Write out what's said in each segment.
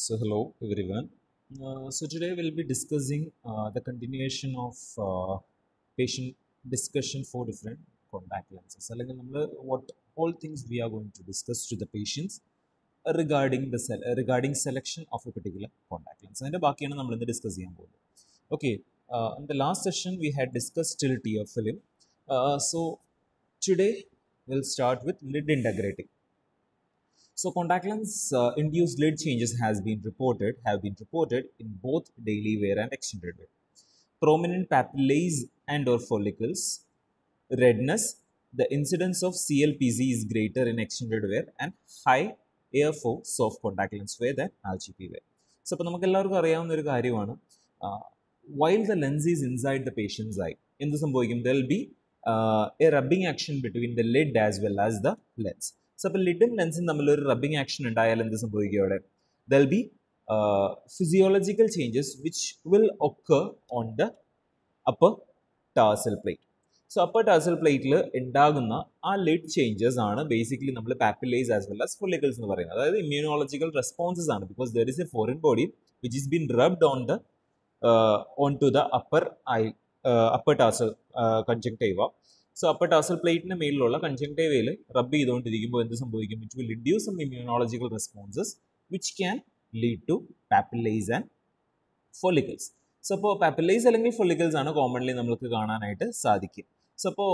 So, hello everyone. Uh, so, today we'll be discussing uh, the continuation of uh, patient discussion for different contact lenses. അല്ലെങ്കിൽ നമ്മൾ what all things we are going to discuss to the patients uh, regarding the sel- uh, regarding selection of a particular contact lens. അതിൻ്റെ ബാക്കിയാണ് നമ്മൾ ഇന്ന് discuss ചെയ്യാൻ പോകുന്നത് okay in the last session we had discussed till tear film. Uh, so, today we'll start with lid integrating. So contact lens uh, induced lid changes has been reported have been reported in both daily wear and extended wear. Prominent papillae and or follicles, redness, the incidence of CLPZ is greater in extended wear and high AFO soft contact lens wear than RGP wear. So അപ്പോൾ നമുക്ക് എല്ലാവർക്കും അറിയാവുന്ന ഒരു കാര്യമാണ് while the lens is inside the patient's eye എന്ത് സംഭവിക്കും there'll be a rubbing action between the lid as well as the lens so അപ്പോൾ ലിഡും ലെൻസും തമ്മിൽ ഒരു റബ്ബിംഗ് ആക്ഷൻ ഉണ്ടായാൽ എന്ത് സംഭവിക്കും അവിടെ there'll be physiological changes which will occur on the upper tarsal plate so upper tarsal പ്ലേറ്റിൽ ഉണ്ടാകുന്ന ആ ലിഡ് ചേഞ്ചസ് ആണ് ബേസിക്കലി നമ്മൾ papillae as well as follicles എന്ന് പറയുന്നത് അതായത് ഇമ്മ്യൂണോളജിക്കൽ റെസ്പോൺസസ് ആണ് because there is a foreign body which is been rubbed on the on to the upper eye upper tarsal conjunctiva so upper tarsal പ്ലേറ്റിന് മേലിലുള്ള കൺജങ്ടൈവയിൽ rub ചെയ്തുകൊണ്ടിരിക്കുമ്പോൾ എന്ത് സംഭവിക്കും it will induce some immunological responses which can lead to പാപ്പിലൈസ് and ഫൊളിക്കൽസ് so അപ്പോൾ പാപ്പിലൈസ് അല്ലെങ്കിൽ ഫൊളിക്കൽസ് ആണ് commonly നമുക്ക് കാണാനായിട്ട് സാധിക്കും സോ അപ്പോൾ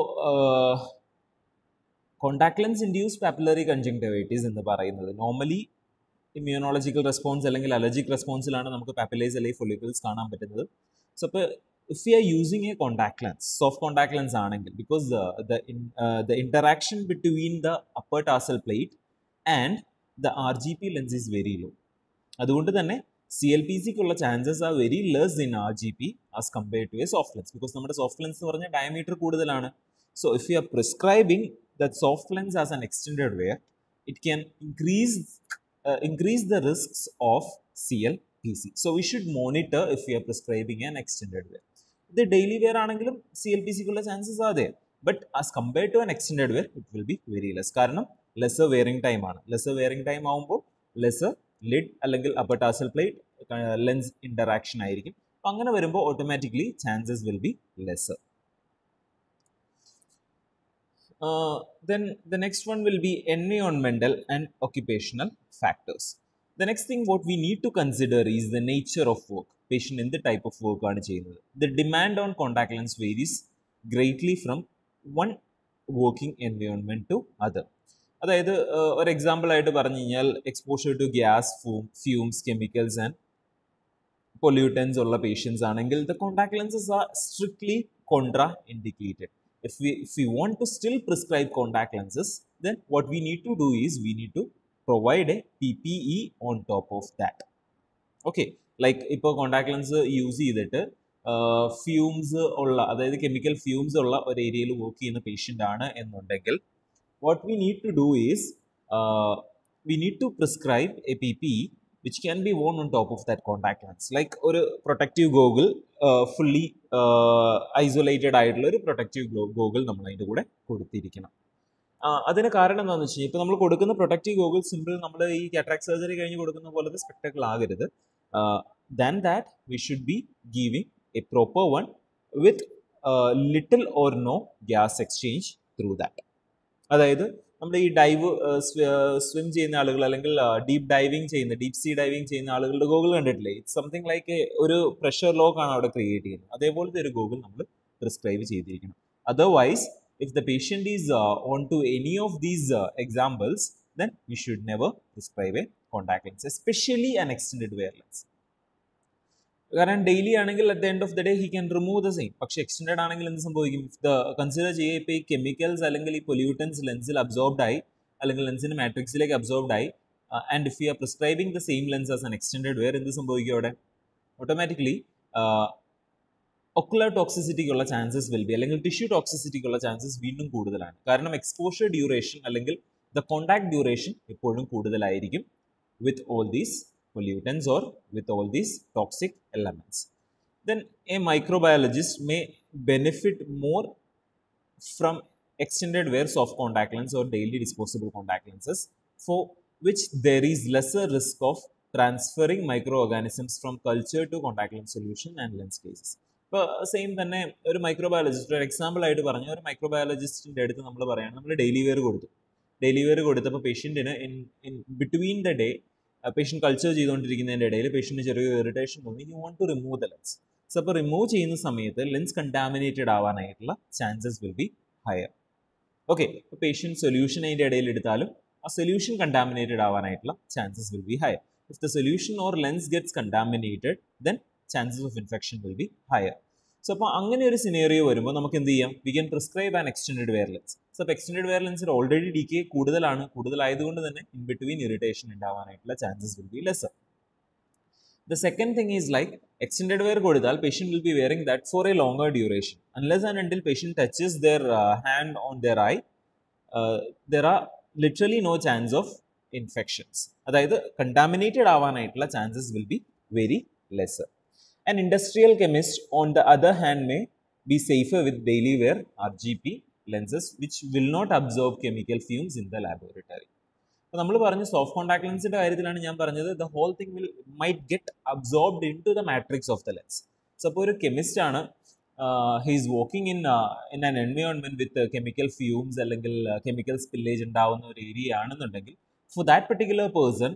contact lens induced papillary conjunctivitis എന്ന് പറയുന്നത് നോർമലി ഇമ്മ്യൂണോളജിക്കൽ റെസ്പോൺസ് അല്ലെങ്കിൽ അലർജിക് റെസ്പോൺസിലാണ് നമുക്ക് പാപ്പിലൈസ് അല്ലെങ്കിൽ ഫൊളിക്കൽസ് കാണാൻ പറ്റുന്നത് സോ അപ്പോൾ if we are using a contact lens, soft contact lens ആണെങ്കിൽ because the the in, uh, the interaction between the upper tarsal plate and the RGP lens is very low. അതുകൊണ്ട് തന്നെ C L P സിക്കുള്ള chances are very less in R G P as compared to a soft lens because നമ്മുടെ soft lens എന്ന് പറഞ്ഞാൽ diameter കൂടുതലാണ് so if you are prescribing that soft lens as an extended wear it can increase increase the risks of C L P C so we should monitor if you are prescribing an extended wear ഇത് daily wear ആണെങ്കിലും C L P സിക്കുള്ള chances അതെ but as compared to an extended wear it will be very less കാരണം lesser wearing time ആണ് lesser wearing time ആകുമ്പോൾ lesser lid അല്ലെങ്കിൽ upper tarsal plate lens interaction ആയിരിക്കും അപ്പം അങ്ങനെ വരുമ്പോൾ automatically chances will be lesser then the next one will be എൻവയോൺമെന്റൽ and occupational factors the next thing what we need to consider is the nature of work patient എന്ത് type of work ആണ് ചെയ്യുന്നത് the demand on contact lens varies greatly from one working environment to other അതായത് ഒരു example ആയിട്ട് പറഞ്ഞു കഴിഞ്ഞാൽ exposure to gas fume fumes chemicals and pollutants ഉള്ള patients ആണെങ്കിൽ the contact lenses are strictly contraindicated if we if we want to still prescribe contact lenses then what we need to do is we need to provide a ppe on top of that okay like ഇപ്പോൾ contact lens use ചെയ്തിട്ട് fumes ഉള്ള അതായത് chemical fumes ഉള്ള ഒരു ഏരിയയിൽ work ചെയ്യുന്ന patient ആണ് എന്നുണ്ടെങ്കിൽ what we need to do is we need to prescribe a P P which can be worn on top of that contact lens like ഒരു പ്രൊട്ടക്റ്റീവ് ഗോഗിൾ ഫുള്ളി ഐസൊലേറ്റഡ് ആയിട്ടുള്ള ഒരു protective goggle നമ്മൾ അതിൻ്റെ കൂടെ കൊടുത്തിരിക്കണം അതിന് കാരണം എന്താണെന്ന് വെച്ച് കഴിഞ്ഞാൽ ഇപ്പോൾ നമ്മൾ കൊടുക്കുന്ന പ്രൊട്ടക്റ്റീവ് ഗോഗിൾ സിമ്പിൾ നമ്മൾ ഈ കാട്രാക്ട് സർജറി കഴിഞ്ഞ് കൊടുക്കുന്ന പോലത്തെ സ്പെക്ടക്കിൾ ആകരുത് than that we should be giving a proper one with little or no gas exchange through that അതായത് നമ്മൾ ഈ ഡൈവ് സ്വിം ചെയ്യുന്ന ആളുകൾ അല്ലെങ്കിൽ ഡീപ്പ് ഡൈവിങ് ചെയ്യുന്ന ഡീപ് സീ ഡൈവിങ് ചെയ്യുന്ന ആളുകളുടെ ഗൂഗിൾ കണ്ടിട്ടില്ലേ ഇറ്റ്സ് സംതിങ് ലൈക്ക് ഒരു പ്രഷർ ലോക്ക് ആണ് അവിടെ ക്രിയേറ്റ് ചെയ്യുന്നത് അതേപോലത്തെ ഒരു ഗൂഗിൾ നമ്മൾ പ്രിസ്ക്രൈബ് ചെയ്തിരിക്കണം otherwise if the patient is uh, on to any of these uh, examples, then we should never prescribe a contact lens, especially an extended wear lens. കാരണം daily ആണെങ്കിൽ at the end of the day he can remove the same പക്ഷെ extend ആണെങ്കിൽ എന്ത് സംഭവിക്കും the consider ചെയ്യുക ഇപ്പോൾ ഈ chemicals അല്ലെങ്കിൽ ഈ പൊല്യൂട്ടൻസ് ലെൻസിൽ അബ്സോർബ്ഡ് ആയി അല്ലെങ്കിൽ ലെൻസിന് മാട്രിക്സിലേക്ക് അബ്സോർബ്ഡ് ആയി and if you are prescribing the same lens as an extend wear എന്ത് സംഭവിക്കും അവിടെ ഓട്ടോമാറ്റിക്കലി ഒക്കുലർ ടോക്സിസിറ്റിക്കുള്ള ചാൻസസ് വിൽ ബി അല്ലെങ്കിൽ ടിഷ്യൂ ടോക്സിസിറ്റിക്കുള്ള ചാൻസസ് വീണ്ടും കൂടുതലാണ് കാരണം എക്സ്പോഷർ ഡ്യൂറേഷൻ അല്ലെങ്കിൽ ദ കോണ്ടാക്ട് ഡ്യൂറേഷൻ എപ്പോഴും കൂടുതലായിരിക്കും with all these pollutants or with all these toxic elements then a microbiologist may benefit more from extended wear soft contact lens or daily disposable contact lenses for which there is lesser risk of transferring micro organisms from culture to contact lens solution and lens cases ഇപ്പോൾ same തന്നെ ഒരു microbiologist ഒരു example ആയിട്ട് പറഞ്ഞ ഒരു മൈക്രോബയോളജിസ്റ്റിൻ്റെ അടുത്ത് നമ്മൾ പറയുകയാണ് നമ്മൾ ഡെയിലി വെയർ കൊടുത്തു ഡെയിലി വെയർ കൊടുത്തപ്പോൾ പേഷ്യൻറ്റിന് in in between the day patient culture ചെയ്തുകൊണ്ടിരിക്കുന്നതിൻ്റെ ഇടയിൽ പേഷ്യൻറ്റ് ചെറിയ ഇറിറ്റേഷൻ തോന്നി you want to remove the lens so അപ്പോൾ റിമൂവ് ചെയ്യുന്ന സമയത്ത് ലെൻസ് കണ്ടാമിനേറ്റഡ് ആവാനായിട്ടുള്ള chances will be higher okay ഇപ്പോൾ പേഷ്യൻറ്റ് സൊല്യൂഷൻ അതിൻ്റെ ഇടയിൽ എടുത്താലും ആ സൊല്യൂഷൻ കണ്ടാമിനേറ്റഡ് ആവാനായിട്ടുള്ള chances will be higher if the solution or lens gets contaminated then chances of infection will be higher so അപ്പോൾ അങ്ങനെ ഒരു സിനേറിയോ വരുമ്പോൾ നമുക്ക് എന്ത് ചെയ്യാം we can prescribe an extend wear lens so അപ്പോൾ എക്സ്റ്റൻഡ് വെയർ ലെൻസിൽ ഓൾറെഡി ഡി കെ കൂടുതലാണ് കൂടുതലായതുകൊണ്ട് തന്നെ ഇൻ ബിറ്റ്വീൻ ഇറിറ്റേഷൻ ഉണ്ടാവാനായിട്ടുള്ള chances will be lesser the second thing is like extend wear കൊടുത്താൽ patient will be wearing that for a longer duration unless and until patient touches their hand on their eye there are literally no chance of infections അതായത് contaminated ആവാനായിട്ടുള്ള chances will be very lesser An industrial chemist, on the other hand, may be safer with daily wear RGP lenses, which will not absorb chemical fumes in the laboratory. അപ്പോൾ നമ്മൾ പറഞ്ഞു soft contact ലെൻസിന്റെ കാര്യത്തിലാണ് ഞാൻ പറഞ്ഞത് the whole thing will might get absorbed into the matrix of the lens so അപ്പോൾ ഒരു chemist ആണ് he's working in in an environment with chemical fumes അല്ലെങ്കിൽ കെമിക്കൽ സ്പില്ലേജ് ഉണ്ടാവുന്ന ഒരു ഏരിയ ആണെന്നുണ്ടെങ്കിൽ for that particular person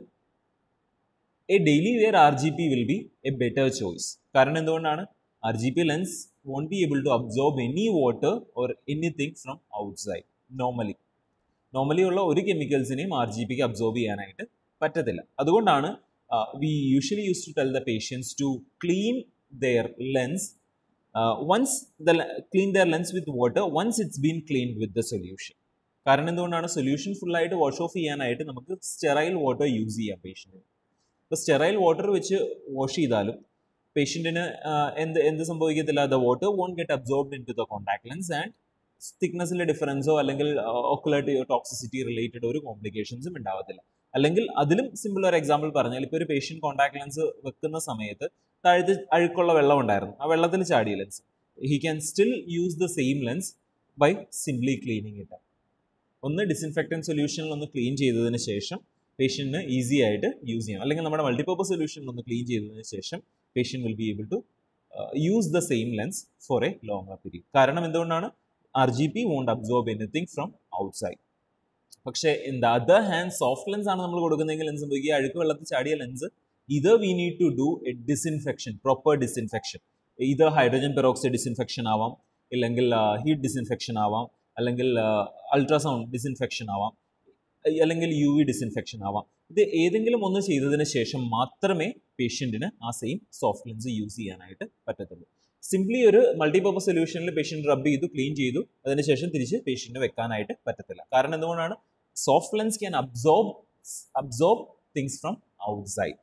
a daily wear R G P will be a better choice കാരണം എന്തുകൊണ്ടാണ് R G P lens won't be able to absorb any water or anything from outside normally normally ഉള്ള ഒരു കെമിക്കൽസിനെയും R G പിക്ക് absorb ചെയ്യാനായിട്ട് പറ്റത്തില്ല അതുകൊണ്ടാണ് we usually use to tell the patients to clean their lens once the clean their lens with water once it's been cleaned with the solution കാരണം എന്തുകൊണ്ടാണ് solution ഫുള്ളായിട്ട് വാഷ് ഓഫ് ചെയ്യാനായിട്ട് നമുക്ക് sterile water use ചെയ്യാം പേഷ്യൻറ്റിന് ഇപ്പോൾ sterile water വെച്ച് wash ചെയ്താലും പേഷ്യൻറ്റിന് എന്ത് എന്ത് സംഭവിക്കത്തില്ല the water won't get absorbed into the contact lens and തിക്നെസ്സിലെ ഡിഫറൻസോ അല്ലെങ്കിൽ ഒക്കുലർ ടോക്സിസിറ്റി റിലേറ്റഡ് ഒരു കോംപ്ലിക്കേഷൻസും ഉണ്ടാവത്തില്ല അല്ലെങ്കിൽ അതിലും സിമ്പിൾ ഒരു എക്സാമ്പിൾ പറഞ്ഞാൽ ഇപ്പോൾ ഒരു പേഷ്യൻറ്റ് കോൺടാക്ട് ലെൻസ് വെക്കുന്ന സമയത്ത് താഴത്ത് അഴുക്കുള്ള വെള്ളം ഉണ്ടായിരുന്നു ആ വെള്ളത്തിൽ ചാടിയ lens he can still use the same lens by simply cleaning ഇട്ട് ഒന്ന് ഡിസിൻഫെക്റ്റൻ സൊല്യൂഷനിൽ ഒന്ന് ക്ലീൻ ചെയ്തതിന് ശേഷം പേഷ്യൻറ്റിന് ഈസി ആയിട്ട് യൂസ് ചെയ്യാം അല്ലെങ്കിൽ നമ്മുടെ മൾട്ടിപ്പർപ്പസ് സൊല്യൂഷനിൽ ഒന്ന് ക്ലീൻ ചെയ്തതിന് ശേഷം patient will be able to use the same lens for a longer period കാരണം എന്തുകൊണ്ടാണ് R G P won't absorb anything from outside പക്ഷേ in the other hand soft lens ആണ് നമ്മൾ കൊടുക്കുന്നതെങ്കിൽ ലെൻസ് സംഭവിക്കുക അഴുക്ക് വെള്ളത്തിൽ ചാടിയ ലെൻസ് ഇത് we need to do a disinfection proper disinfection ഇത് ഹൈഡ്രജൻ പെറോക്സൈഡ് ഡിസിൻഫെക്ഷൻ ആവാം ഇല്ലെങ്കിൽ ഹീറ്റ് ഡിസിൻഫെക്ഷൻ ആവാം അല്ലെങ്കിൽ അൾട്രാസൗണ്ട് ഡിസിൻഫെക്ഷൻ ആവാം അല്ലെങ്കിൽ യു വി ഡിസിൻഫെക്ഷൻ ആവാം ഇത് ഏതെങ്കിലും ഒന്ന് ചെയ്തതിന് ശേഷം മാത്രമേ പേഷ്യൻറ്റിന് ആ സെയിം സോഫ്റ്റ് ലെൻസ് യൂസ് ചെയ്യാനായിട്ട് പറ്റത്തുള്ളൂ സിംപ്ലി ഒരു മൾട്ടിപർപ്പസ് സൊല്യൂഷനിൽ പേഷ്യൻറ്റ് റബ്ബ് ചെയ്തു ക്ലീൻ ചെയ്തു അതിനുശേഷം തിരിച്ച് പേഷ്യൻറ്റ് വെക്കാനായിട്ട് പറ്റത്തില്ല കാരണം എന്തുകൊണ്ടാണ് soft lens can absorb absorb things from outside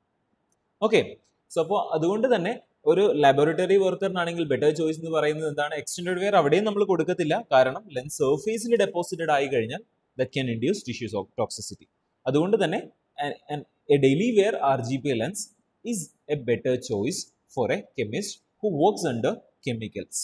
okay so അപ്പോൾ അതുകൊണ്ട് തന്നെ ഒരു ലബോറട്ടറി വർക്കറിനാണെങ്കിൽ ബെറ്റർ ചോയ്സ് എന്ന് പറയുന്നത് എന്താണ് എക്സ്റ്റൻഡ് വെയർ അവിടെയും നമ്മൾ കൊടുക്കത്തില്ല കാരണം ലെൻസ് സർഫേസിൽ ഡെപ്പോസിറ്റഡ് ആയി കഴിഞ്ഞാൽ that can induce tissues of toxicity അതുകൊണ്ട് തന്നെ a daily wear R G P lens is a better choice for a chemist who works under chemicals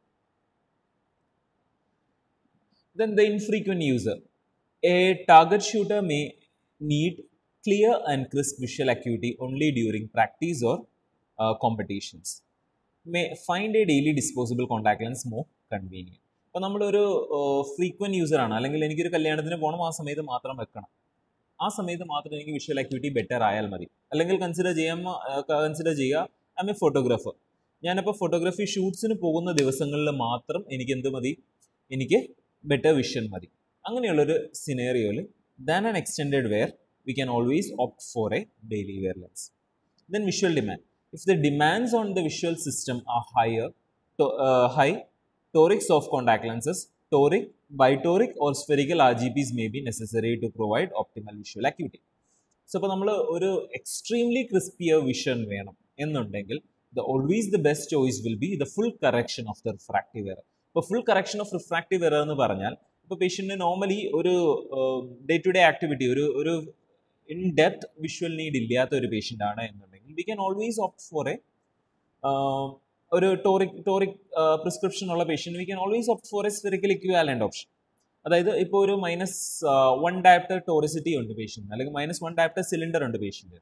Then the infrequent user. A target shooter may need clear and crisp visual acuity only during practice or uh, competitions. May find a daily disposable contact lens more convenient. അപ്പോൾ നമ്മളൊരു frequent യൂസറാണ് അല്ലെങ്കിൽ എനിക്കൊരു കല്യാണത്തിന് പോകണം ആ സമയത്ത് മാത്രം വെക്കണം ആ സമയത്ത് മാത്രം എനിക്ക് വിഷ്വൽ ആക്ടിവിറ്റി ബെറ്റർ ആയാൽ മതി അല്ലെങ്കിൽ കൺസിഡർ ചെയ്യാൻ കൺസിഡർ ചെയ്യുക ഐ എം എ ഫോട്ടോഗ്രാഫർ ഞാനിപ്പോൾ ഫോട്ടോഗ്രാഫി ഷൂട്ട്സിന് പോകുന്ന ദിവസങ്ങളിൽ മാത്രം എനിക്ക് എന്ത് മതി എനിക്ക് ബെറ്റർ വിഷൻ മതി അങ്ങനെയുള്ളൊരു സിനേറിയോയിൽ than an extended wear we can always opt for a daily wear lens then visual demand if the demands on the visual system are higher high toric soft contact lenses, toric, bitoric or spherical RGPs may be necessary to provide optimal visual acuity. So അപ്പോൾ നമ്മൾ ഒരു extremely crispier vision വേണം എന്നുണ്ടെങ്കിൽ the always the best choice will be the full correction of the refractive error ഇപ്പോൾ full correction of refractive error എന്ന് പറഞ്ഞാൽ ഇപ്പോൾ പേഷ്യൻറ്റിന് നോർമലി ഒരു ഡേ ടു ഡേ ആക്ടിവിറ്റി ഒരു ഒരു ഇൻ ഡെപ്ത് വിഷ്വൽ നീഡ് ഇല്ലാത്ത ഒരു പേഷ്യൻ്റ് ആണ് എന്നുണ്ടെങ്കിൽ we can always opt for a ഒരു ടോറിക് ടോറിക് പ്രിസ്ക്രിപ്ഷൻ ഉള്ള patient we can always opt for a spherical equivalent option അതായത് ഇപ്പോൾ ഒരു മൈനസ് വൺ ഡാപ്റ്റർ ടോറിസിറ്റി ഉണ്ട് പേഷ്യൻ്റ് അല്ലെങ്കിൽ മൈനസ് വൺ ഡാപ്റ്റർ സിലിണ്ടർ ഉണ്ട് പേഷ്യൻ്റ്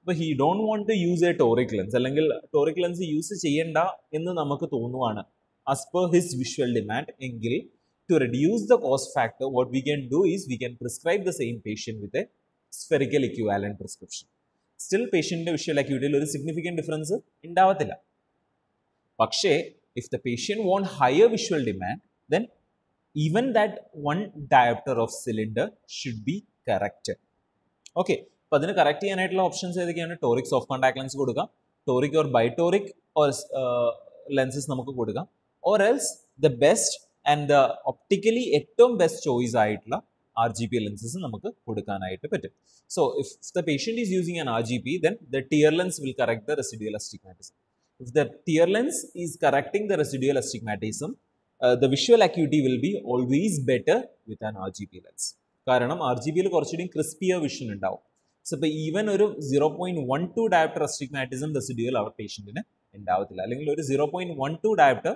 അപ്പോൾ he don't want to use a toric lens അല്ലെങ്കിൽ ടോറിക് ലെൻസ് യൂസ് ചെയ്യണ്ട എന്ന് നമുക്ക് തോന്നുവാണ് as per his visual demand എങ്കിൽ to reduce the cost factor what we can do is we can prescribe the same patient with a spherical equivalent prescription still പേഷ്യൻ്റെ visual അക്യൂട്ടിയിൽ ഒരു significant difference ഉണ്ടാവത്തില്ല പക്ഷേ if the patient want higher visual demand then even that one diopter of cylinder should be correct okay അപ്പോൾ അതിന് correct ചെയ്യാനായിട്ടുള്ള options ഏതൊക്കെയാണ് toric soft contact lens കൊടുക്കാം toric or bitoric or lenses നമുക്ക് കൊടുക്കാം or else the best and the optically ഏറ്റവും best choice ആയിട്ടുള്ള R G P lenses നമുക്ക് കൊടുക്കാനായിട്ട് പറ്റും so if the patient is using an R G P then the tear lens will correct the residual astigmatism if the tear lens is correcting the residual astigmatism the visual acuity will be always better with an R G P lens കാരണം R G പിയിൽ കുറച്ചുകൂടി crispier vision ഉണ്ടാവും so ഇപ്പോൾ even ഒരു zero point one two diopter astigmatism residual അവർ പേഷ്യൻറ്റിന് ഉണ്ടാവത്തില്ല അല്ലെങ്കിൽ ഒരു zero point one two diopter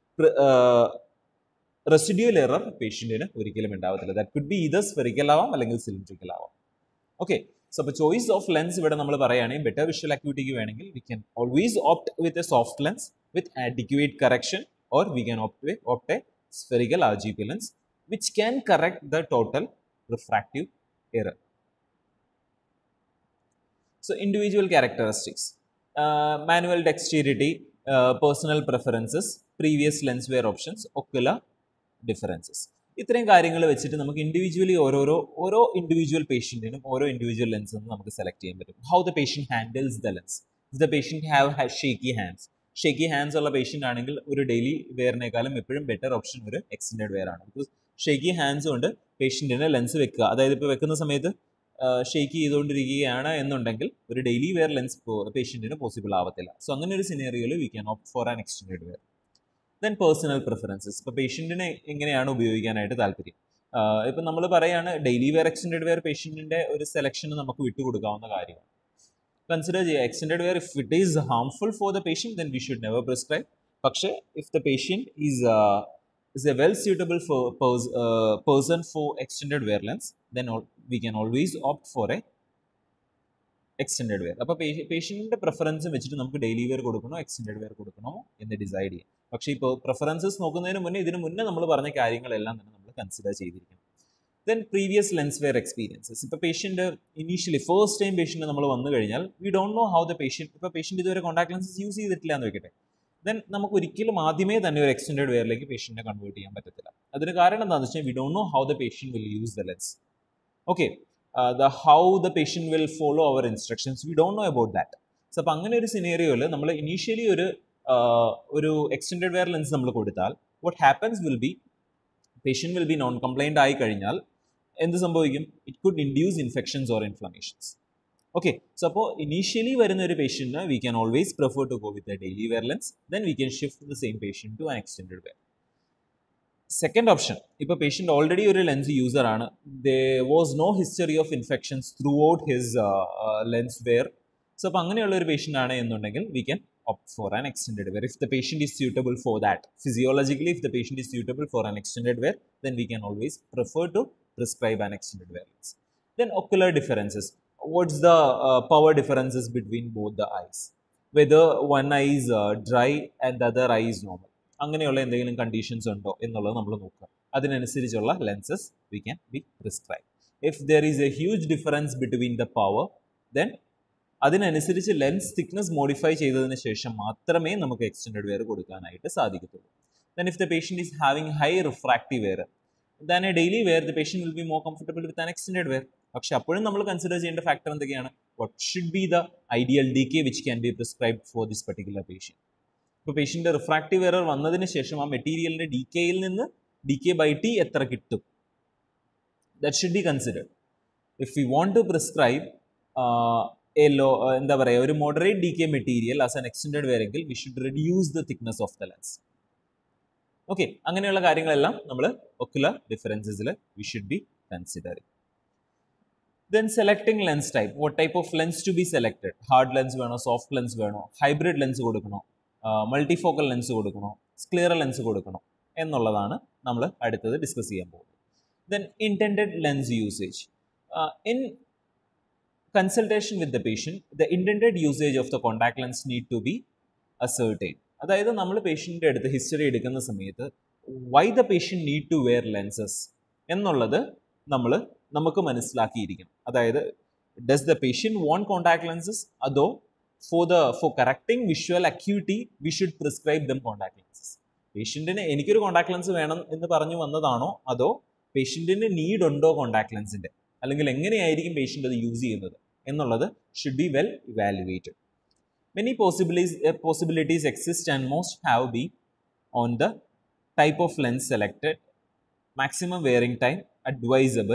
residual error പേഷ്യൻറ്റിന് ഒരിക്കലും ഉണ്ടാവത്തില്ല that could be either spherical ആവാം അല്ലെങ്കിൽ സിലിണ്ട്രിക്കൽ ആവാം ഓക്കെ സോ അപ്പോൾ ചോയ്സ് ഓഫ് ലെൻസ് ഇവിടെ നമ്മൾ പറയുകയാണെങ്കിൽ ബെറ്റർ വിഷ്വൽ അക്യൂട്ടിക്ക് വേണമെങ്കിൽ we can always opt with a soft lens with adequate correction or we can opt opt a spherical RGP lens which can correct the total refractive error. So individual characteristics, uh, manual dexterity, uh, personal preferences, previous lens wear options, ocular differences. ഇത്രയും കാര്യങ്ങൾ വെച്ചിട്ട് നമുക്ക് individually ഓരോരോ ഓരോ individual പേഷ്യൻറ്റിനും ഓരോ individual lens നമുക്ക് select ചെയ്യാൻ പറ്റും how the patient handles the lens if the patient have shaky hands shaky hands ഉള്ള പേഷ്യൻ്റ് ആണെങ്കിൽ ഒരു ഡെയിലി വെയറിനേക്കാളും എപ്പോഴും ബെറ്റർ ഓപ്ഷൻ ഒരു എക്സ്റ്റൻഡ് വെയർ ആണ് ബിക്കോസ് ഷേക്കി ഹാൻഡ്സ് കൊണ്ട് പേഷ്യൻറ്റിന് ലെൻസ് വെക്കുക അതായത് ഇപ്പോൾ വെക്കുന്ന സമയത്ത് ഷേക്ക് ചെയ്തുകൊണ്ടിരിക്കുകയാണ് എന്നുണ്ടെങ്കിൽ ഒരു ഡെയിലി വെയർ ലെൻസ് പേഷ്യൻറ്റിന് പോസിബിൾ ആവത്തില്ല സോ അങ്ങനെ ഒരു സിനേറിയോയിൽ we can opt for an extend wear then personal preferences ഇപ്പോൾ പേഷ്യൻറ്റിനെ എങ്ങനെയാണ് ഉപയോഗിക്കാനായിട്ട് താല്പര്യം ഇപ്പം നമ്മൾ പറയുകയാണ് ഡെയിലി വെയർ എക്സ്റ്റൻഡ് വെയർ പേഷ്യൻറ്റിൻ്റെ ഒരു സെലക്ഷന് നമുക്ക് വിട്ടുകൊടുക്കാവുന്ന കാര്യമാണ് കൺസിഡർ ചെയ്യുക extend wear if it is harmful for the patient then we should never prescribe പക്ഷേ if the patient is is a well suitable for pers- uh, person for extended wear lens then all, we can always opt for a extend wear അപ്പോൾ പേഷ്യൻറ്റിൻ്റെ preference വെച്ചിട്ട് നമുക്ക് daily wear കൊടുക്കണോ extend wear കൊടുക്കണോ എന്ന് decide ചെയ്യാം പക്ഷേ ഇപ്പോൾ പ്രിഫറൻസസ് നോക്കുന്നതിന് മുന്നേ ഇതിന് മുന്നേ നമ്മൾ പറഞ്ഞ കാര്യങ്ങളെല്ലാം തന്നെ നമ്മൾ കൺസിഡർ ചെയ്തിരിക്കണം then previous lens wear experiences ഇപ്പോൾ patient initially first time patient നമ്മൾ വന്നു കഴിഞ്ഞാൽ we don't know how the patient ഇപ്പോൾ പേഷ്യൻറ്റ് ഇതുവരെ കോൺടാക്ട് ലെൻസസ് യൂസ് ചെയ്തിട്ടില്ല എന്ന് വെക്കട്ടെ ദെൻ നമുക്ക് ഒരിക്കലും ആദ്യമേ തന്നെ ഒരു എക്സ്റ്റൻഡ് വെയറിലേക്ക് പേഷ്യൻറ്റിനെ കൺവേർട്ട് ചെയ്യാൻ പറ്റത്തില്ല അതിന് കാരണം എന്താണെന്ന് വെച്ചാൽ we don't know how the patient will use the lens okay the how the patient will follow our instructions we don't know about that so അപ്പോൾ അങ്ങനെ ഒരു സിനേറിയോയിൽ നമ്മൾ ഇനീഷ്യലി ഒരു ഒരു എക്സ്റ്റൻഡ് വെയർ ലെൻസ് നമ്മൾ കൊടുത്താൽ what happens will be patient will be non compliant ആയി കഴിഞ്ഞാൽ എന്ത് സംഭവിക്കും it could induce infections or inflammations okay so അപ്പോൾ ഇനീഷ്യലി വരുന്ന ഒരു പേഷ്യൻറ്റിന് we can always prefer to go with a daily wear lens then we can shift the same patient to an extend wear second option ഇപ്പോൾ patient already ഒരു lens user ആണ് they was no history of infections throughout his lens wear so അപ്പോൾ അങ്ങനെയുള്ള ഒരു patient ആണ് എന്നുണ്ടെങ്കിൽ we can opt for an extended wear if the patient is suitable for that physiologically if the patient is suitable for an extended wear then we can always prefer to prescribe an extended wear lens then ocular differences what's the uh, power differences between both the eyes whether one eye is uh, dry and the other eye is normal അങ്ങനെയുള്ള എന്തെങ്കിലും conditions ഉണ്ടോ എന്നുള്ളത് നമ്മൾ നോക്കുക അതിനനുസരിച്ചുള്ള lenses we can be prescribe if there is a huge difference between the power then അതിനനുസരിച്ച് lens thickness modify ചെയ്തതിന് ശേഷം മാത്രമേ നമുക്ക് എക്സ്റ്റൻഡ് വെയർ കൊടുക്കാനായിട്ട് സാധിക്കത്തുള്ളൂ then if the patient is having high refractive wear than a daily wear the patient will be more comfortable with an extend wear പക്ഷെ അപ്പോഴും നമ്മൾ കൺസിഡർ ചെയ്യേണ്ട ഫാക്ടർ എന്തൊക്കെയാണ് what should be the ideal D K which can be prescribed for this particular patient ഇപ്പോൾ പേഷ്യൻ്റെ refractive error വന്നതിന് ശേഷം ആ മെറ്റീരിയലിൻ്റെ ഡി കെയിൽ നിന്ന് ഡി കെ ബൈ ടി എത്ര കിട്ടും that should be considered if you want to prescribe a low എന്താ പറയുക ഒരു moderate D K material as an extend wear എങ്കിൽ we should reduce the thickness of the lens okay അങ്ങനെയുള്ള കാര്യങ്ങളെല്ലാം നമ്മൾ ocular ഡിഫറൻസസിൽ we should be considering then selecting lens type what type of lens to be selected hard lens വേണോ soft lens വേണോ hybrid lens കൊടുക്കണോ multifocal lens കൊടുക്കണോ scleral lens കൊടുക്കണോ എന്നുള്ളതാണ് നമ്മൾ അടുത്തത് ഡിസ്കസ് ചെയ്യാൻ പോകുന്നത് then intended lens usage in consultation with the patient the intended usage of the contact lens need to be ascertain അതായത് നമ്മൾ പേഷ്യൻ്റെ അടുത്ത് ഹിസ്റ്ററി എടുക്കുന്ന സമയത്ത് why the patient need to wear lenses എന്നുള്ളത് നമ്മൾ നമുക്ക് മനസ്സിലാക്കിയിരിക്കണം അതായത് does the patient want contact lenses അതോ for the for correcting visual acuity we should prescribe them contact lenses പേഷ്യൻറ്റിന് എനിക്കൊരു കോൺടാക്ട് ലെൻസ് വേണം എന്ന് പറഞ്ഞു വന്നതാണോ അതോ പേഷ്യൻറ്റിന് നീഡ് ഉണ്ടോ കോൺടാക്ട് ലെൻസിൻ്റെ അല്ലെങ്കിൽ എങ്ങനെയായിരിക്കും പേഷ്യൻ്റ് അത് യൂസ് ചെയ്യുന്നത് എന്നുള്ളത് should be well evaluated many possibilities possibilities exist and most have be on the type of lens selected, maximum wearing time, advisable,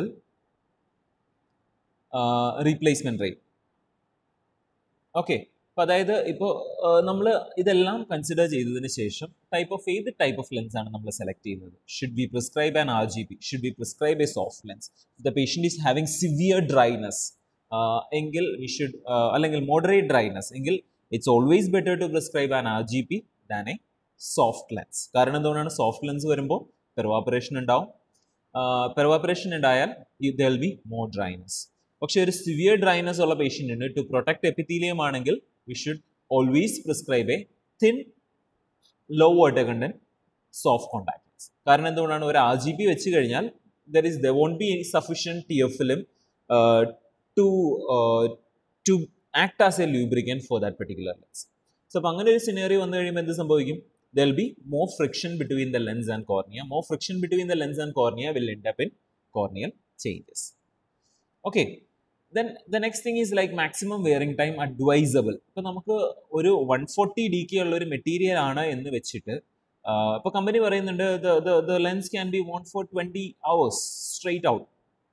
uh, replacement rate. Okay അപ്പോൾ അതായത് ഇപ്പോൾ നമ്മൾ ഇതെല്ലാം കൺസിഡർ ചെയ്തതിന് ശേഷം ടൈപ്പ് ഓഫ് ഏത് ടൈപ്പ് ഓഫ് ലെൻസ് ആണ് നമ്മൾ സെലക്ട് ചെയ്യുന്നത് should be prescribe an R G P should be prescribe a soft lens the patient is having severe dryness എങ്കിൽ വി ഷുഡ് അല്ലെങ്കിൽ മോഡറേറ്റ് ഡ്രൈനസ് എങ്കിൽ it's always better to prescribe an R G P than a soft lens കാരണം എന്തുകൊണ്ടാണ് soft lens വരുമ്പോൾ pervaporation ഉണ്ടാവും പെർവാപ്പറേഷൻ ഉണ്ടായാൽ the will be more dryness പക്ഷേ ഒരു സിവിയർ ഡ്രൈനസ് ഉള്ള പേഷ്യൻറ്റിന് ടു പ്രൊട്ടക്ട് എപ്പിത്തീലിയം ആണെങ്കിൽ we should always prescribe a thin low water content soft contact lens കാരണം എന്തുകൊണ്ടാണ് ഒരു ആർ ജി പി വെച്ച് കഴിഞ്ഞാൽ there is the won't be sufficient tear film to to act as a lubricant for that particular lens so അപ്പോൾ അങ്ങനെ ഒരു scenery വന്നു കഴിയുമ്പോൾ എന്ത് സംഭവിക്കും there will be more friction between the lens and cornea. More friction between the lens and cornea will end up in corneal changes. Okay. Then the next thing is like maximum wearing time advisable. ഇപ്പോൾ നമുക്ക് ഒരു one forty D K ഉള്ള ഒരു material ആണ് എന്ന് വെച്ചിട്ട് ഇപ്പോൾ company പറയുന്നുണ്ട് the lens can be worn for twenty hours straight out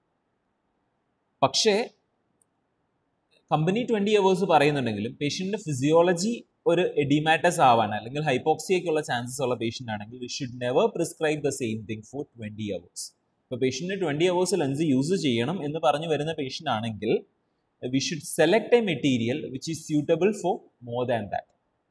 പക്ഷേ കമ്പനി ട്വൻറ്റി അവേഴ്സ് പറയുന്നുണ്ടെങ്കിലും പേഷ്യൻ്റെ ഫിസിയോളജി ഒരു എഡിമാറ്റസ് ആവാൻ അല്ലെങ്കിൽ ഹൈപ്പോക്സിയയ്ക്കുള്ള ചാൻസസ് ഉള്ള പേഷ്യൻ്റ് ആണെങ്കിൽ we should never prescribe the same thing for twenty hours ഇപ്പോൾ പേഷ്യൻറ്റിന് ട്വൻറ്റി അവേഴ്സ് ലെൻസ് യൂസ് ചെയ്യണം എന്ന് പറഞ്ഞു വരുന്ന പേഷ്യൻ്റ് ആണെങ്കിൽ we should select a material which is suitable for more than that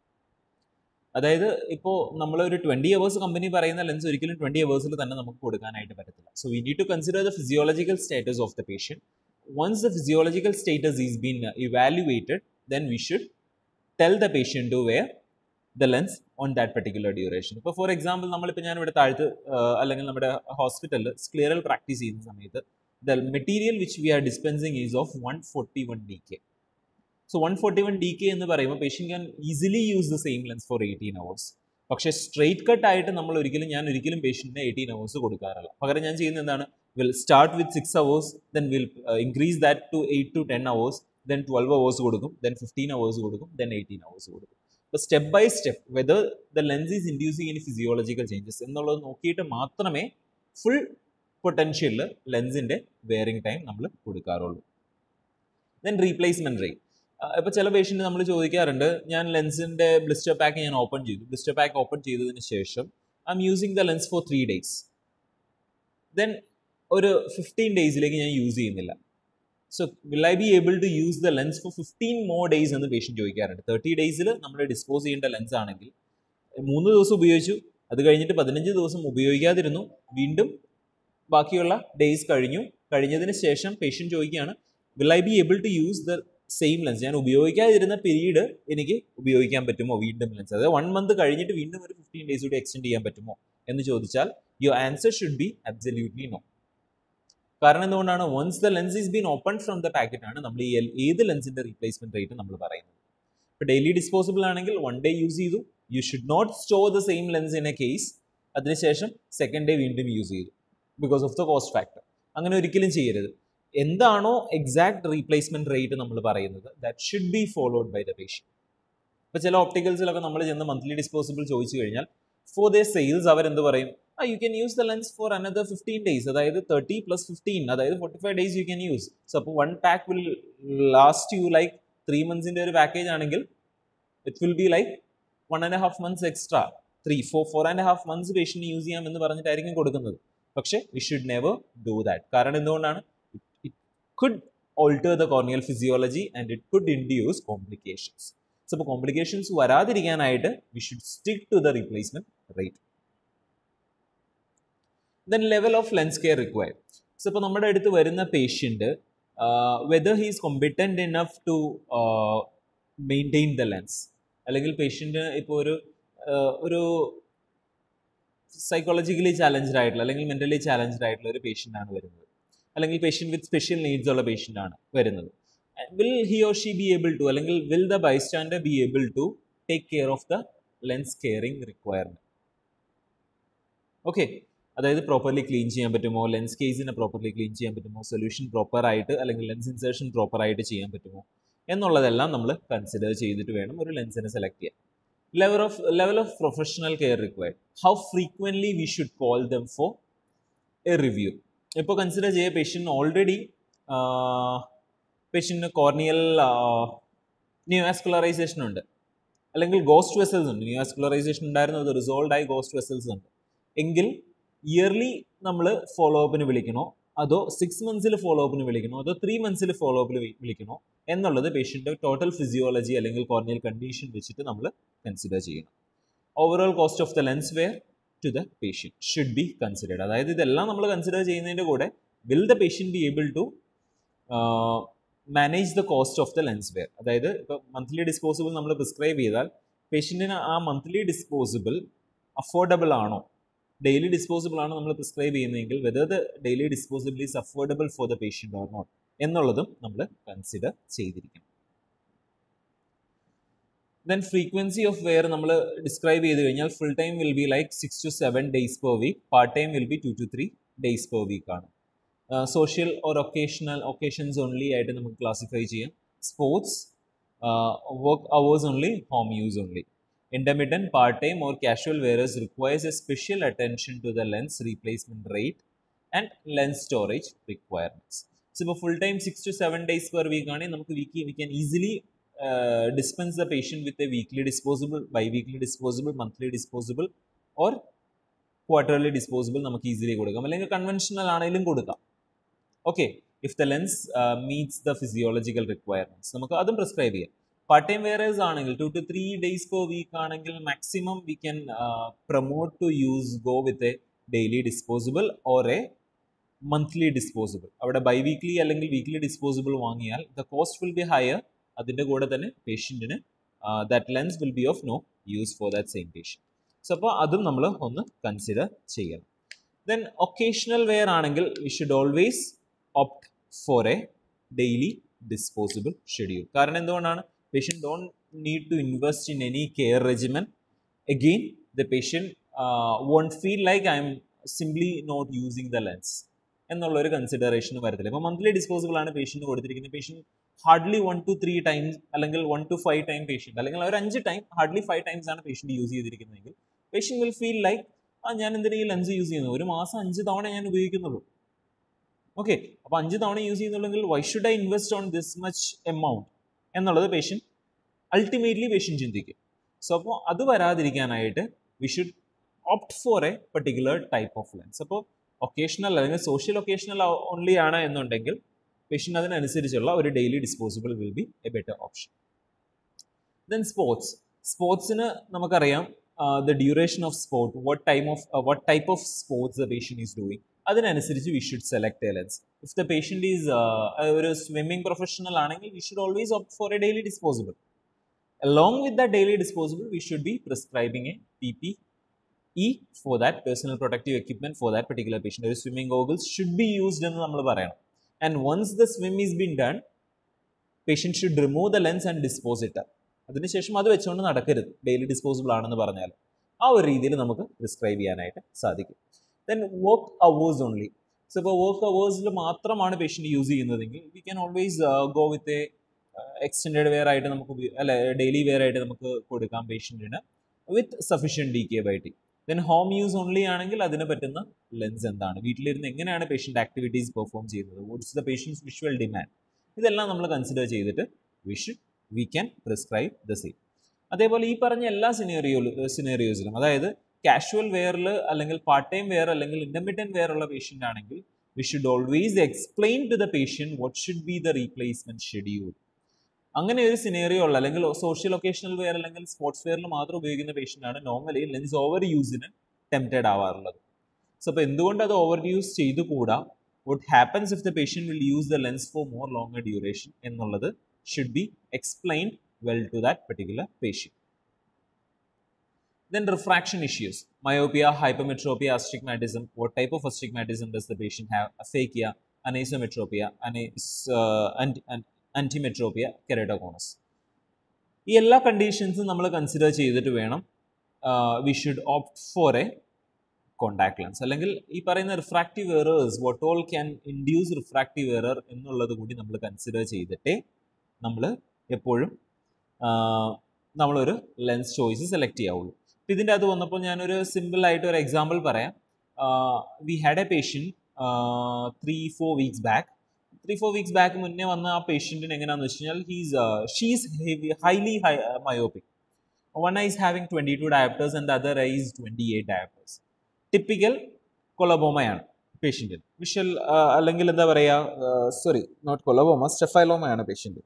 അതായത് ഇപ്പോൾ നമ്മൾ ഒരു ട്വൻറ്റി അവേഴ്സ് കമ്പനി പറയുന്ന ലെൻസ് ഒരിക്കലും ട്വൻറ്റി അവേഴ്സിൽ തന്നെ നമുക്ക് കൊടുക്കാനായിട്ട് പറ്റത്തില്ല so we need to consider the physiological status of the patient once the physiological status is been evaluated then we should tell the patient to wear the lens on that particular duration ഇപ്പോൾ for example നമ്മളിപ്പോൾ ഞാൻ ഇവിടെ താഴത്ത് അല്ലെങ്കിൽ നമ്മുടെ ഹോസ്പിറ്റലിൽ സ്ക്ലിയറൽ practice ചെയ്യുന്ന സമയത്ത് the material which we are dispensing is of one forty one D K so one forty one D K എന്ന് പറയുമ്പോൾ patient can easily use the same lens for eighteen hours പക്ഷേ സ്ട്രെയിറ്റ് കട്ട് ആയിട്ട് നമ്മൾ ഒരിക്കലും ഞാൻ ഒരിക്കലും പേഷ്യൻറ്റിന് eighteen hours കൊടുക്കാറില്ല പകരം ഞാൻ ചെയ്യുന്നത് എന്താണ് will start with six hours then will increase that to eight to ten hours then twelve hours കൊടുക്കും ദെൻ ഫിഫ്റ്റീൻ അവേഴ്സ് കൊടുക്കും ദെൻ എയ്റ്റീൻ അവേഴ്സ് കൊടുക്കും അപ്പോൾ step by step whether the lens is inducing in physiological changes എന്നുള്ളത് നോക്കിയിട്ട് മാത്രമേ full പൊട്ടൻഷ്യലിൽ ലെൻസിൻ്റെ wearing time നമ്മൾ കൊടുക്കാറുള്ളൂ then replacement rate ഇപ്പോൾ ചില പേഷ്യൻ്റ് നമ്മൾ ചോദിക്കാറുണ്ട് ഞാൻ ലെൻസിൻ്റെ ബ്ലിസ്റ്റർ പാക്ക് ഞാൻ ഓപ്പൺ ചെയ്തു ബ്ലിസ്റ്റർ പാക്ക് ഓപ്പൺ ചെയ്തതിന് ശേഷം I'm using the lens for three days then ഒരു ഫിഫ്റ്റീൻ ഡേയ്സിലേക്ക് ഞാൻ യൂസ് ചെയ്യുന്നില്ല so will I be able to use the lens for fifteen more days എന്ന് പേഷ്യൻ്റ് ചോദിക്കാറുണ്ട് തേർട്ടി ഡേയ്സിൽ നമ്മൾ ഡിസ്പോസ് ചെയ്യേണ്ട ലെൻസ് ആണെങ്കിൽ മൂന്ന് ദിവസം ഉപയോഗിച്ചു അത് കഴിഞ്ഞിട്ട് പതിനഞ്ച് ദിവസം ഉപയോഗിക്കാതിരുന്നു വീണ്ടും ബാക്കിയുള്ള ഡേയ്സ് കഴിഞ്ഞു കഴിഞ്ഞതിന് ശേഷം പേഷ്യൻ്റ് ചോദിക്കുകയാണ് will I be able to use the same lens ഞാൻ ഉപയോഗിക്കാതിരുന്ന പീരീഡ് എനിക്ക് ഉപയോഗിക്കാൻ പറ്റുമോ വീണ്ടും ലെൻസ് അതായത് വൺ മന്ത് കഴിഞ്ഞിട്ട് വീണ്ടും ഒരു ഫിഫ്റ്റീൻ ഡേയ്സ് കൂടി എക്സ്റ്റെൻഡ് ചെയ്യാൻ പറ്റുമോ എന്ന് ചോദിച്ചാൽ your answer should be absolutely no കാരണം എന്തുകൊണ്ടാണ് once the lens is been open from the packet ആണ് നമ്മൾ ഈ ഏത് ലെൻസിന്റെ റീപ്ലേസ്മെന്റ് റേറ്റ് നമ്മൾ പറയുന്നത് ഇപ്പോൾ ഡെയിലി ഡിസ്പോസിബിൾ ആണെങ്കിൽ വൺ ഡേ യൂസ് ചെയ്തു you should not store the same lens in a case അതിനുശേഷം സെക്കൻഡ് ഡേ വീണ്ടും യൂസ് ചെയ്തു because of the cost factor അങ്ങനെ ഒരിക്കലും ചെയ്യരുത് എന്താണോ എക്സാക്ട് റീപ്ലേസ്മെന്റ് റേറ്റ് നമ്മൾ പറയുന്നത് that should be followed by the patient ഇപ്പോൾ ചില ഓപ്റ്റിക്കൽസിലൊക്കെ നമ്മൾ ചെന്ന് മന്ത്ലി ഡിസ്പോസിബിൾ ചോദിച്ചു കഴിഞ്ഞാൽ ഫോർ ദ സെയിൽസ് അവരെന്ത് പറയും ah you can use the lens for another fifteen days അതായത് തേർട്ടി പ്ലസ് ഫിഫ്റ്റീൻ അതായത് forty five days you can use so അപ്പോൾ one pack will last you like three മന്ത്സിൻ്റെ ഒരു package ആണെങ്കിൽ it will be like one and half months extra three four four and half months patient use ചെയ്യാം എന്ന് പറഞ്ഞിട്ടായിരിക്കും കൊടുക്കുന്നത് പക്ഷേ we should never do that കാരണം എന്തുകൊണ്ടാണ് it could alter the corneal physiology and it could induce complications so അപ്പോൾ complications വരാതിരിക്കാനായിട്ട് we should stick to the replacement rate then level of lens care required so ഇപ്പോൾ നമ്മുടെ അടുത്ത് വരുന്ന patient whether he is competent enough to maintain the lens അല്ലെങ്കിൽ patient ഇപ്പോൾ ഒരു ആഹ് ഒരു സൈക്കോളജിക്കലി ചാലഞ്ച്ഡ് ആയിട്ടുള്ള അല്ലെങ്കിൽ മെൻ്റലി ചാലഞ്ച്ഡ് ആയിട്ടുള്ള ഒരു പേഷ്യൻ്റ് ആണ് വരുന്നത് അല്ലെങ്കിൽ പേഷ്യൻ്റ് വിത്ത് സ്പെഷ്യൽ നീഡ്സ് ഉള്ള പേഷ്യൻ്റ് ആണ് വരുന്നത് will he or she be able to അല്ലെങ്കിൽ will the bystander be able to take care of the lens caring requirement okay അതായത് പ്രോപ്പർലി ക്ലീൻ ചെയ്യാൻ പറ്റുമോ ലെൻസ് കേസിനെ പ്രോപ്പർലി ക്ലീൻ ചെയ്യാൻ പറ്റുമോ സൊല്യൂഷൻ പ്രോപ്പറായിട്ട് അല്ലെങ്കിൽ ലെൻസ് ഇൻസേർഷൻ പ്രോപ്പറായിട്ട് ചെയ്യാൻ പറ്റുമോ എന്നുള്ളതെല്ലാം നമ്മൾ കൺസിഡർ ചെയ്തിട്ട് വേണം ഒരു ലെൻസിനെ സെലക്ട് ചെയ്യാൻ level of level of professional care required how frequently we should call them for a review ഇപ്പോൾ കൺസിഡർ ചെയ്യുക patient already patient corneal neovascularisation ഉണ്ട് അല്ലെങ്കിൽ ഗോസ്റ്റ് വെസൽസ് ഉണ്ട് ന്യൂആസ്കുലറൈസേഷൻ ഉണ്ടായിരുന്നു അത് റിസോൾവ് ആയി ഗോസ്റ്റ് വെസൽസ് ഉണ്ട് എങ്കിൽ ഇയർലി നമ്മൾ ഫോളോ അപ്പിന് വിളിക്കണോ അതോ സിക്സ് മന്ത്സിൽ ഫോളോ അപ്പിന് വിളിക്കണോ അതോ ത്രീ മന്ത്സിൽ ഫോളോ അപ്പിന് വിളിക്കണോ എന്നുള്ളത് പേഷ്യൻ്റെ ടോട്ടൽ ഫിസിയോളജി അല്ലെങ്കിൽ കോർണിയൽ കണ്ടീഷൻ വെച്ചിട്ട് നമ്മൾ കൺസിഡർ ചെയ്യണം overall cost of the lens wear to the patient should be considered അതായത് ഇതെല്ലാം നമ്മൾ കൺസിഡർ ചെയ്യുന്നതിൻ്റെ കൂടെ will the patient be able to manage the cost of the lens wear അതായത് ഇപ്പോൾ മന്ത്ലി ഡിസ്പോസിബിൾ നമ്മൾ പ്രിസ്ക്രൈബ് ചെയ്താൽ പേഷ്യൻറ്റിന് ആ മന്ത്ലി ഡിസ്പോസിബിൾ അഫോർഡബിൾ ആണോ ഡെയിലി ഡിസ്പോസിബിൾ ആണ് നമ്മൾ പ്രിസ്ക്രൈബ് ചെയ്യുന്നതെങ്കിൽ whether the daily disposable is affordable four the patient or not എന്നുള്ളതും നമ്മൾ കൺസിഡർ ചെയ്തിരിക്കണം ദെൻ ഫ്രീക്വൻസി ഓഫ് വെയർ നമ്മൾ ഡിസ്ക്രൈബ് ചെയ്ത് കഴിഞ്ഞാൽ full time will be like six to seven days per week part time will be two to three days per week ആണ് social or occasional occasions only ആയിട്ട് നമുക്ക് ക്ലാസിഫൈ ചെയ്യാം sports work hours only home use only intermittent part-time or casual wearers requires a special attention to the lens replacement rate and lens storage requirements. So, ഇപ്പോൾ full time six to seven days per week ആണെങ്കിൽ നമുക്ക് week we can easily dispense the patient with a weekly disposable bi weekly disposable monthly disposable or quarterly disposable നമുക്ക് easily കൊടുക്കാം അല്ലെങ്കിൽ conventional ആണെങ്കിലും കൊടുക്കാം okay if the lens meets the physiological requirements നമുക്ക് അതും prescribe ചെയ്യാം പാർട്ട് ടൈം വെയറേഴ്സ് ആണെങ്കിൽ two to three days per week ആണെങ്കിൽ maximum we can promote to use go with a daily disposable or a monthly disposable അവിടെ bi weekly അല്ലെങ്കിൽ weekly disposable വാങ്ങിയാൽ the cost will be higher അതിൻ്റെ കൂടെ തന്നെ പേഷ്യൻറ്റിന് that lens will be of no use for that same patient so അപ്പോൾ അതും നമ്മൾ ഒന്ന് കൺസിഡർ ചെയ്യണം ദെൻ ഒക്കേഷണൽ വെയർ ആണെങ്കിൽ we should always opt for a daily disposable schedule കാരണം എന്തുകൊണ്ടാണ് patient don't need to invest in any care regimen again the patient uh, won't feel like i'm simply not using the lens എന്നുള്ള ഒരു consideration വരത്തില്ല ഇപ്പോൾ monthly disposable ആണ് patient കൊടുത്തിരിക്കുന്നത് patient hardly one two three times അല്ലെങ്കിൽ one two five time patient അല്ലെങ്കിൽ ഒരു അഞ്ച് ടൈം ഹാർഡ്ലി ഫൈവ് ടൈംസ് ആണ് പേഷ്യൻറ്റ് യൂസ് ചെയ്തിരിക്കുന്നതെങ്കിൽ പേഷ്യൻറ്റ് വിൽ ഫീൽ ലൈക്ക് ആ ഞാൻ എന്തിനാ ഈ ലെൻസ് യൂസ് ചെയ്യുന്നത് ഒരു മാസം അഞ്ച് തവണ ഞാൻ ഉപയോഗിക്കുന്നുള്ളൂ ഓക്കെ അപ്പോൾ അഞ്ച് തവണ യൂസ് ചെയ്യുന്നുള്ളെങ്കിൽ why should I invest on this much amount എന്നുള്ളത് പേഷ്യൻറ്റ് അൾട്ടിമേറ്റ്ലി പേഷ്യൻ ചിന്തിക്കും സോ അപ്പോൾ അത് വരാതിരിക്കാനായിട്ട് we should opt for a particular type of lens അപ്പോൾ ഒക്കേഷണൽ അല്ലെങ്കിൽ സോഷ്യൽ ഒക്കേഷണൽ ഓൺലി ആണ് എന്നുണ്ടെങ്കിൽ പേഷ്യൻ അതിനനുസരിച്ചുള്ള ഒരു daily disposable will be a better option then sports സ്പോർട്സിന് നമുക്കറിയാം the duration of sport what time of what type of sports the patient is doing അതിനനുസരിച്ച് V should select a lens if the patient is ഒരു swimming professional ആണെങ്കിൽ we should always opt for a daily disposable along with that daily disposable we should be prescribing a PPE for that personal protective equipment for that particular patient ഒരു swimming goggles should be used എന്ന് നമ്മൾ പറയണം and once the swim is been done patient should remove the lens and dispose it അതിനുശേഷം അത് വെച്ചുകൊണ്ട് നടക്കരുത് daily disposable ആണെന്ന് പറഞ്ഞാൽ ആ ഒരു രീതിയിൽ നമുക്ക് പ്രിസ്ക്രൈബ് ചെയ്യാനായിട്ട് സാധിക്കും then work hours only so ഇപ്പോൾ വർക്ക് അവേഴ്സിൽ മാത്രമാണ് പേഷ്യൻ്റ് യൂസ് ചെയ്യുന്നതെങ്കിൽ we can always go with a extend wear ആയിട്ട് നമുക്ക് അല്ല ഡെയിലി വെയർ ആയിട്ട് നമുക്ക് കൊടുക്കാം പേഷ്യൻറ്റിന് with sufficient D K by T then home use only ആണെങ്കിൽ അതിന് പറ്റുന്ന ലെൻസ് എന്താണ് വീട്ടിലിരുന്ന് എങ്ങനെയാണ് പേഷ്യൻ്റ് ആക്ടിവിറ്റീസ് പെർഫോം ചെയ്യുന്നത് what's the patient's visual demand ഇതെല്ലാം നമ്മൾ കൺസിഡർ ചെയ്തിട്ട് we should we can prescribe the same അതേപോലെ ഈ പറഞ്ഞ എല്ലാ സിനേറിയോ സിനേറിയോസിലും അതായത് കാഷ്വൽ വെയറിൽ അല്ലെങ്കിൽ പാർട്ട് ടൈം വെയർ അല്ലെങ്കിൽ ഇൻഡർമീഡിയൻ വെയർ ഉള്ള പേഷ്യൻ്റ് ആണെങ്കിൽ we should always explain to the patient what should be the replacement schedule അങ്ങനെ ഒരു സിനേറിയോ ഉള്ള അല്ലെങ്കിൽ സോഷ്യൽ ഒക്കേഷണൽ വെയർ അല്ലെങ്കിൽ സ്പോർട്സ് വെയറിൽ മാത്രം ഉപയോഗിക്കുന്ന പേഷ്യൻ്റ് ആണ് നോർമലി ലെൻസ് ഓവർ യൂസിന് ടെംപ്റ്റഡ് ആവാറുള്ളത് സോ അപ്പോൾ എന്തുകൊണ്ട് അത് ഓവർ യൂസ് ചെയ്തുകൂടാ what happens if the patient will use the lens for more longer duration എന്നുള്ളത് should be explained well to that particular patient. Then refraction issues, myopia, hypermetropia, astigmatism. What type of astigmatism does the patient have? Aphakia, anisometropia, anis, uh, anti, antimetropia, keratoconus. ഈ എല്ലാ കണ്ടീഷൻസും നമ്മൾ consider ചെയ്തിട്ട് വേണം we should opt for a contact lens അല്ലെങ്കിൽ ഈ പറയുന്ന refractive errors what all can induce refractive error എന്നുള്ളത് കൂടി നമ്മൾ കൺസിഡർ ചെയ്തിട്ടേ നമ്മൾ എപ്പോഴും നമ്മളൊരു ലെൻസ് ചോയ്സ് സെലക്ട് ചെയ്യാവുള്ളൂ ഇപ്പം ഇതിൻ്റെ അത് വന്നപ്പോൾ ഞാനൊരു സിമ്പിൾ ആയിട്ട് ഒരു എക്സാമ്പിൾ പറയാം we had a patient three four weeks back three four weeks back മുന്നേ വന്ന ആ പേഷ്യൻറ്റിന് എങ്ങനെയാണെന്ന് വെച്ച് കഴിഞ്ഞാൽ he's she's highly myopic one eyes having twenty two diopters and other eyes twenty eight diopters typical കൊളബോമയാണ് പേഷ്യൻറ്റിന് വിഷ്വൽ അല്ലെങ്കിൽ എന്താ പറയുക സോറി നോട്ട് കൊളബോമ സ്റ്റെഫൈലോമയാണ് പേഷ്യൻറ്റ്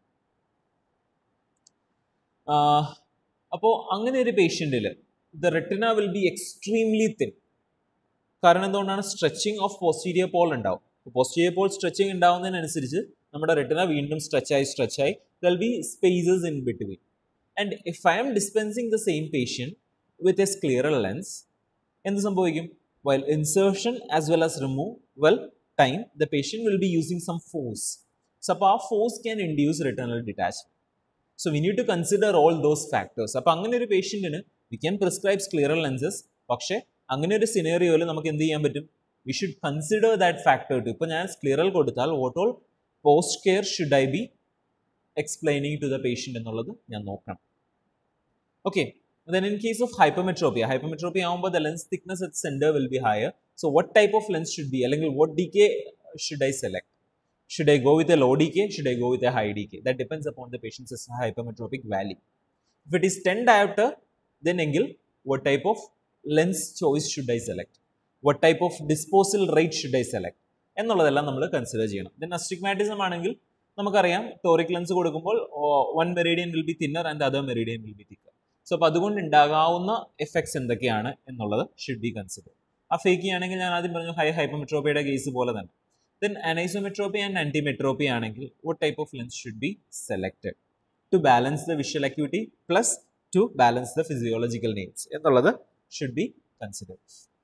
അപ്പോൾ അങ്ങനെ ഒരു പേഷ്യൻറ്റിൽ the retina will be extremely thin കാരണം എന്തുകൊണ്ടാണ് സ്ട്രെച്ചിങ് ഓഫ് പോസ്റ്റീരിയർ പോൾ ഉണ്ടാവും പോസ്റ്റീരിയർ പോൾ സ്ട്രെച്ചിങ് ഉണ്ടാവുന്നതിനനുസരിച്ച് നമ്മുടെ റെട്ടിന വീണ്ടും സ്ട്രെച്ചായി സ്ട്രെച്ചായി there'll be spaces in between and if I am dispensing the same patient with a scleral lens എന്ത് സംഭവിക്കും while insertion as well as removal time the patient will be using some force so അപ്പോൾ ആ force can induce retinal detachment so we need to consider all those factors അപ്പോൾ അങ്ങനെ ഒരു പേഷ്യൻറ്റിന് we can prescribes scleral lenses പക്ഷേ അങ്ങനെ ഒരു സിനേറിയോയിൽ നമുക്ക് എന്ത് ചെയ്യാൻ പറ്റും we should consider that factor too ഇപ്പോൾ ഞാൻ ക്ലിയറൽ കൊടുത്താൽ what all post care should I be explaining to the patient എന്നുള്ളത് ഞാൻ നോക്കണം okay then in case of hypermetropia hypermetropia ആകുമ്പോൾ the lens thickness at center will be higher so what type of lens should be അല്ലെങ്കിൽ what dk should I select should I go with a low dk should I go with a high dk that depends upon the patient's hypermetropic value if it is 10 diopter then എങ്കിൽ what type of lens choice should I select what type of disposal rate should I select എന്നുള്ളതെല്ലാം നമ്മൾ consider ചെയ്യണം then astigmatism ആണെങ്കിൽ നമുക്കറിയാം toric lens കൊടുക്കുമ്പോൾ one meridian will be thinner and other meridian will be thicker so അപ്പോൾ അതുകൊണ്ട് ഉണ്ടാകാവുന്ന effects എന്തൊക്കെയാണ് എന്നുള്ളത് ഷുഡ് ബി കൺസിഡർ ആ ഫേക്കി ആണെങ്കിൽ ഞാൻ ആദ്യം പറഞ്ഞു ഹൈ ഹൈപ്പമെട്രോപ്പിയുടെ കേസ് പോലെ തന്നെ ദെൻ അനൈസോമെട്രോപ്പി ആൻഡ് ആൻറ്റിമെട്രോപ്പി ആണെങ്കിൽ what type of lens should be selected to balance the visual acuity plus to balance the physiological needs എന്നുള്ളത് should be consider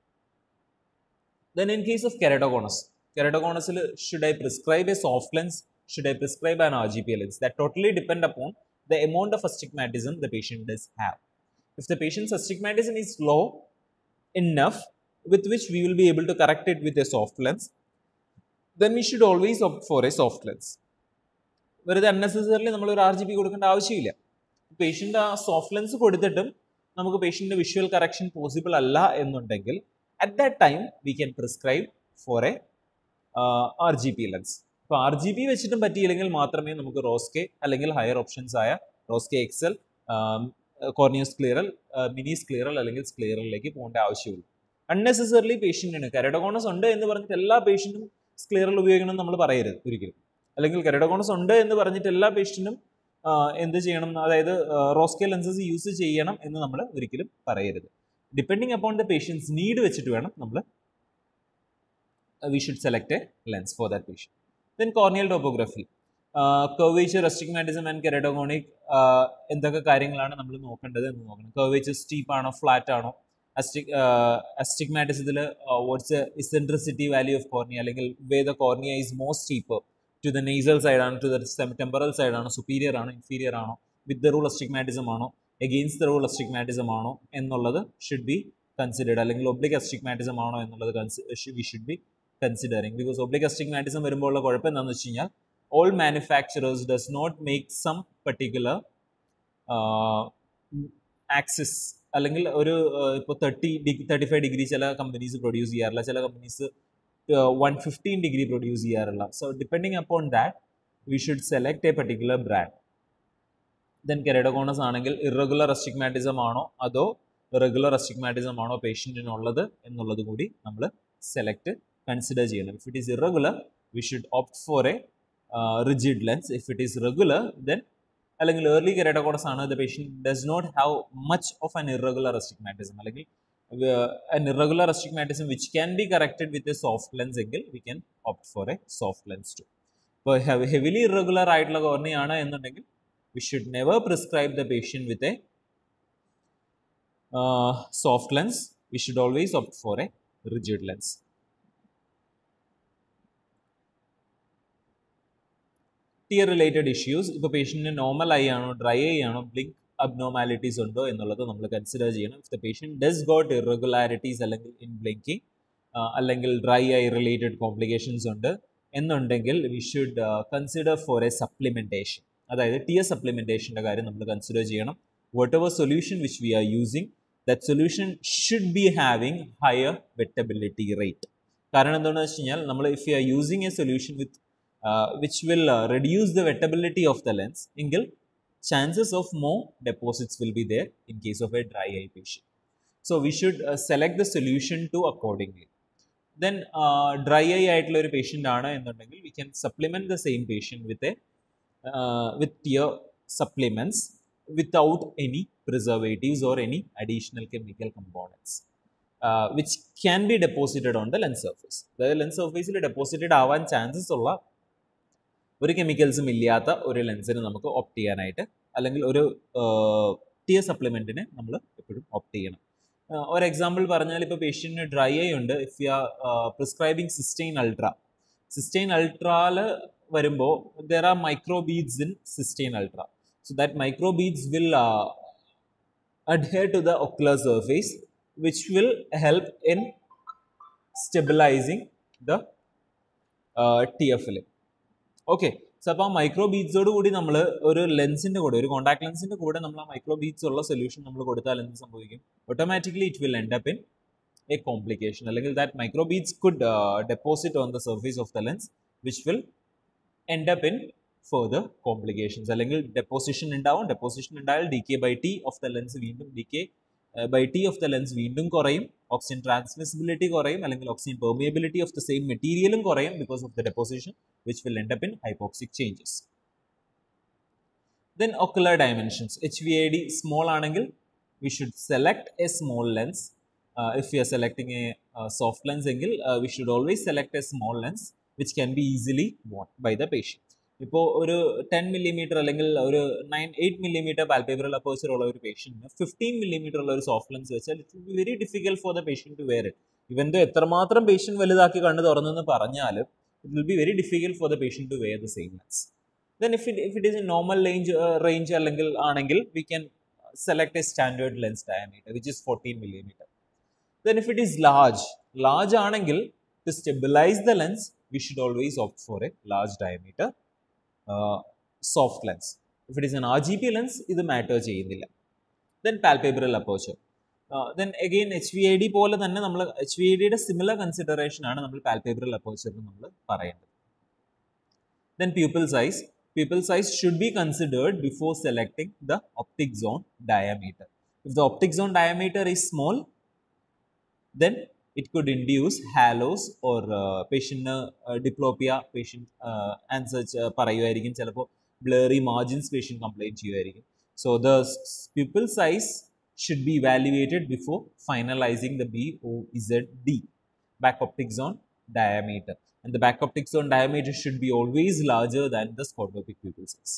then in case of keratoconus കെരഡോകോണസിൽ should I prescribe a soft lens should I prescribe an R G P lens that totally depend upon the amount of astigmatism the patient does have. If the patient's astigmatism is low enough with which we will be able to correct it with a soft lens, then we should always opt for a soft lens. വെറുതെ unnecessarily നമ്മൾ ഒരു R G P കൊടുക്കേണ്ട ആവശ്യമില്ല patient ആ soft lens കൊടുത്തിട്ടും നമുക്ക് പേഷ്യൻ്റെ visual correction possible അല്ല എന്നുണ്ടെങ്കിൽ at that time we can prescribe for a R G P lens അപ്പോൾ ആർ ജി ബി വെച്ചിട്ടും പറ്റിയില്ലെങ്കിൽ മാത്രമേ നമുക്ക് റോസ്കെ അല്ലെങ്കിൽ ഹയർ ഓപ്ഷൻസ് ആയ റോസ്കെ എക്സൽ കോർണിയസ് ക്ലിയറൽ മിനീസ് ക്ലിയറൽ അല്ലെങ്കിൽ സ്ക്ലിയറലിലേക്ക് പോകേണ്ട ആവശ്യമുള്ളൂ അൺനെസസറിലി പേഷ്യൻറ്റിന് കരഡോകോണസ് ഉണ്ട് എന്ന് പറഞ്ഞിട്ട് എല്ലാ പേഷ്യൻറ്റും സ്ക്ലിയറൽ ഉപയോഗിക്കണം നമ്മൾ പറയരുത് ഒരിക്കലും അല്ലെങ്കിൽ കരഡോകോണസ് ഉണ്ട് എന്ന് പറഞ്ഞിട്ട് എല്ലാ പേഷ്യൻറ്റും എന്ത് ചെയ്യണം അതായത് റോസ്കെ ലെൻസസ് യൂസ് ചെയ്യണം എന്ന് നമ്മൾ ഒരിക്കലും പറയരുത് depending upon the patient's need വെച്ചിട്ട് വേണം നമ്മൾ we should select a lens for that patient then corneal topography curvature astigmatism and keratoconic എന്തൊക്കെ കാര്യങ്ങളാണ് നമ്മൾ നോക്കേണ്ടത് എന്ന് നോക്കണം കർവേച്ചർ സ്റ്റീപ്പ് ആണോ ഫ്ലാറ്റ് ആണോ അസ്റ്റിക് അസ്റ്റിഗ്മാറ്റിസത്തിൽ what's eccentricity value of cornea അല്ലെങ്കിൽ way the cornea is most steep to the nasal side ആണ് ടു ദ ടെമ്പറൽ സൈഡ് ആണോ സുപ്പീരിയർ ആണോ ഇൻഫീരിയർ ആണോ വിത്ത് ദ റൂൾ അസ്റ്റിഗ്മാറ്റിസം ആണോ എഗെയിൻസ്റ്റ് ദ റൂൾ അസ്റ്റിഗ്മാറ്റിസം ആണോ എന്നുള്ളത് ഷുഡ് ബി കൺസിഡേർഡ് അല്ലെങ്കിൽ oblique astigmatism ആണോ എന്നുള്ളത് we should be considering because oblique astigmatism വരുമ്പോൾ ഉള്ള കുഴപ്പം എന്താണെന്ന് വെച്ച് കഴിഞ്ഞാൽ all manufacturers does not make some particular axis അല്ലെങ്കിൽ ഒരു ഇപ്പോൾ thirty degree thirty five degree ചില കമ്പനീസ് പ്രൊഡ്യൂസ് ചെയ്യാറില്ല ചില companies one fifteen degree produce ചെയ്യാറില്ല so depending upon that we should select a particular brand then keratoconus ആണെങ്കിൽ irregular astigmatism ആണോ അതോ റെഗുലർ അസ്റ്റിഗ്മാറ്റിസം ആണോ പേഷ്യൻറ്റിനുള്ളത് എന്നുള്ളത് കൂടി നമ്മൾ സെലക്ട് കൺസിഡർ ചെയ്യണം if it is irregular we should opt for a rigid lens if it is regular then അല്ലെങ്കിൽ early keratoconus ആണ് the patient does not have much of an irregular astigmatism അല്ലെങ്കിൽ an irregular astigmatism which can be corrected with a soft lens എങ്കിൽ we can opt for a soft lens too. ഇപ്പോൾ heavily irregular ആയിട്ടുള്ള cornea ആണ് എന്നുണ്ടെങ്കിൽ we should never prescribe the patient with a soft lens we should always opt for a rigid lens tear related issues ഇപ്പോൾ പേഷ്യൻറ്റിന് normal eye ആണോ dry eye ആണോ blink abnormalities ഉണ്ടോ എന്നുള്ളത് നമ്മൾ കൺസിഡർ ചെയ്യണം if the patient does got irregularities അല്ലെങ്കിൽ in blinking അല്ലെങ്കിൽ ഡ്രൈ ഐ റിലേറ്റഡ് കോംപ്ലിക്കേഷൻസ് ഉണ്ട് എന്നുണ്ടെങ്കിൽ we should consider for a supplementation അതായത് ടിയർ സപ്ലിമെൻറ്റേഷൻ്റെ കാര്യം നമ്മൾ കൺസിഡർ ചെയ്യണം whatever solution which we are using that solution should be having higher wettability rate കാരണം എന്താണെന്ന് വെച്ച് കഴിഞ്ഞാൽ നമ്മൾ if you are using a solution with which will reduce the wettability of the lens എങ്കിൽ chances of more deposits will be there in case of a dry eye patient. So we should uh, select the solution to accordingly. Then uh, dry eye ആയിട്ടുള്ള ഒരു patient ആണ് എന്നുണ്ടെങ്കിൽ we can supplement the same patient with a with tear supplements without any preservatives or any additional chemical components which can be deposited on the lens surface അതായത് lens സർഫേസിൽ deposited ആവാൻ chances ഉള്ള ഒരു കെമിക്കൽസും ഇല്ലാത്ത ഒരു ലെൻസിന് നമുക്ക് ഓപ്റ്റ് ചെയ്യാനായിട്ട് അല്ലെങ്കിൽ ഒരു ടിയർ സപ്ലിമെൻറ്റിനെ നമ്മൾ എപ്പോഴും ഓപ്റ്റ് ചെയ്യണം ഒരു എക്സാമ്പിൾ പറഞ്ഞാൽ ഇപ്പോൾ പേഷ്യൻറ്റിന് ഡ്രൈ ഐ ഉണ്ട് if you are prescribing Systane ultra Systane ultra വരുമ്പോൾ there are micro beads in Systane ultra so that micro beads will adhere to the ocular surface which will help in stabilizing the uh, tear film okay so അപ്പോൾ ആ micro ബീഡ്സോട് കൂടി നമ്മൾ ഒരു ലെൻസിൻ്റെ കൂടെ ഒരു contact ലെൻസിൻ്റെ കൂടെ നമ്മൾ ആ മൈക്രോ ബീഡ്സ് ഉള്ള സൊല്യൂഷൻ നമ്മൾ കൊടുത്താൽ എന്ത് സംഭവിക്കും automatically it will end up in a complication അല്ലെങ്കിൽ that micro beads could deposit on the surface of the lens which will end up in further complications അല്ലെങ്കിൽ ഡെപ്പോസിഷൻ ഉണ്ടാവും ഡെപ്പോസിഷൻ ഉണ്ടായാൽ D K by T of the lens വീണ്ടും D K by T of the lens വീണ്ടും കുറയും oxygen transmissibility കുറയും അല്ലെങ്കിൽ oxygen permeability of the same മെറ്റീരിയലും കുറയും because of the deposition which will end up in hypoxic changes then ocular dimensions H V I D small ആണെങ്കിൽ we should select a small lens if you are selecting a soft lens എങ്കിൽ we should always select a small lens which can be easily what by the patient ഇപ്പോൾ ഒരു ten millimeter അല്ലെങ്കിൽ ഒരു nine eight millimeter palpebral aperture ഉള്ള ഒരു പേഷ്യൻറ്റിന് fifteen millimeter ഉള്ള ഒരു സോഫ്റ്റ് ലെൻസ് വെച്ചാൽ it will be very difficult for the patient to wear it even എത്രമാത്രം പേഷ്യൻ വലുതാക്കി കണ്ണ് തുറന്നെന്ന് പറഞ്ഞാലും it will be very difficult for the patient to wear the same lens then if it if it is a normal range range അല്ലെങ്കിൽ ആണെങ്കിൽ we can select a standard lens diameter which is fourteen millimeter then if it is large large ആണെങ്കിൽ to stabilize the lens we should always opt for a large diameter soft lens if it is an R G P lens ഇത് matter ചെയ്യുന്നില്ല then palpebral aperture then again H V I D പോലെ തന്നെ നമ്മൾ H V I ഡിയുടെ similar consideration ആണ് നമ്മൾ palpebral അപ്പോച്ചറിന് നമ്മൾ പറയേണ്ടത് then pupil size pupil size should be considered before selecting the optic zone diameter if the optic zone diameter is small then it could induce halos or uh, patient uh, diplopia patient uh, and such uh, പറയുമായിരിക്കും ചിലപ്പോൾ blurry margins patient complaint ചെയ്യുമായിരിക്കും so the pupil size should be evaluated before finalizing the BOZD back optic zone diameter and the back optic zone diameter should be always larger than the scotopic pupil size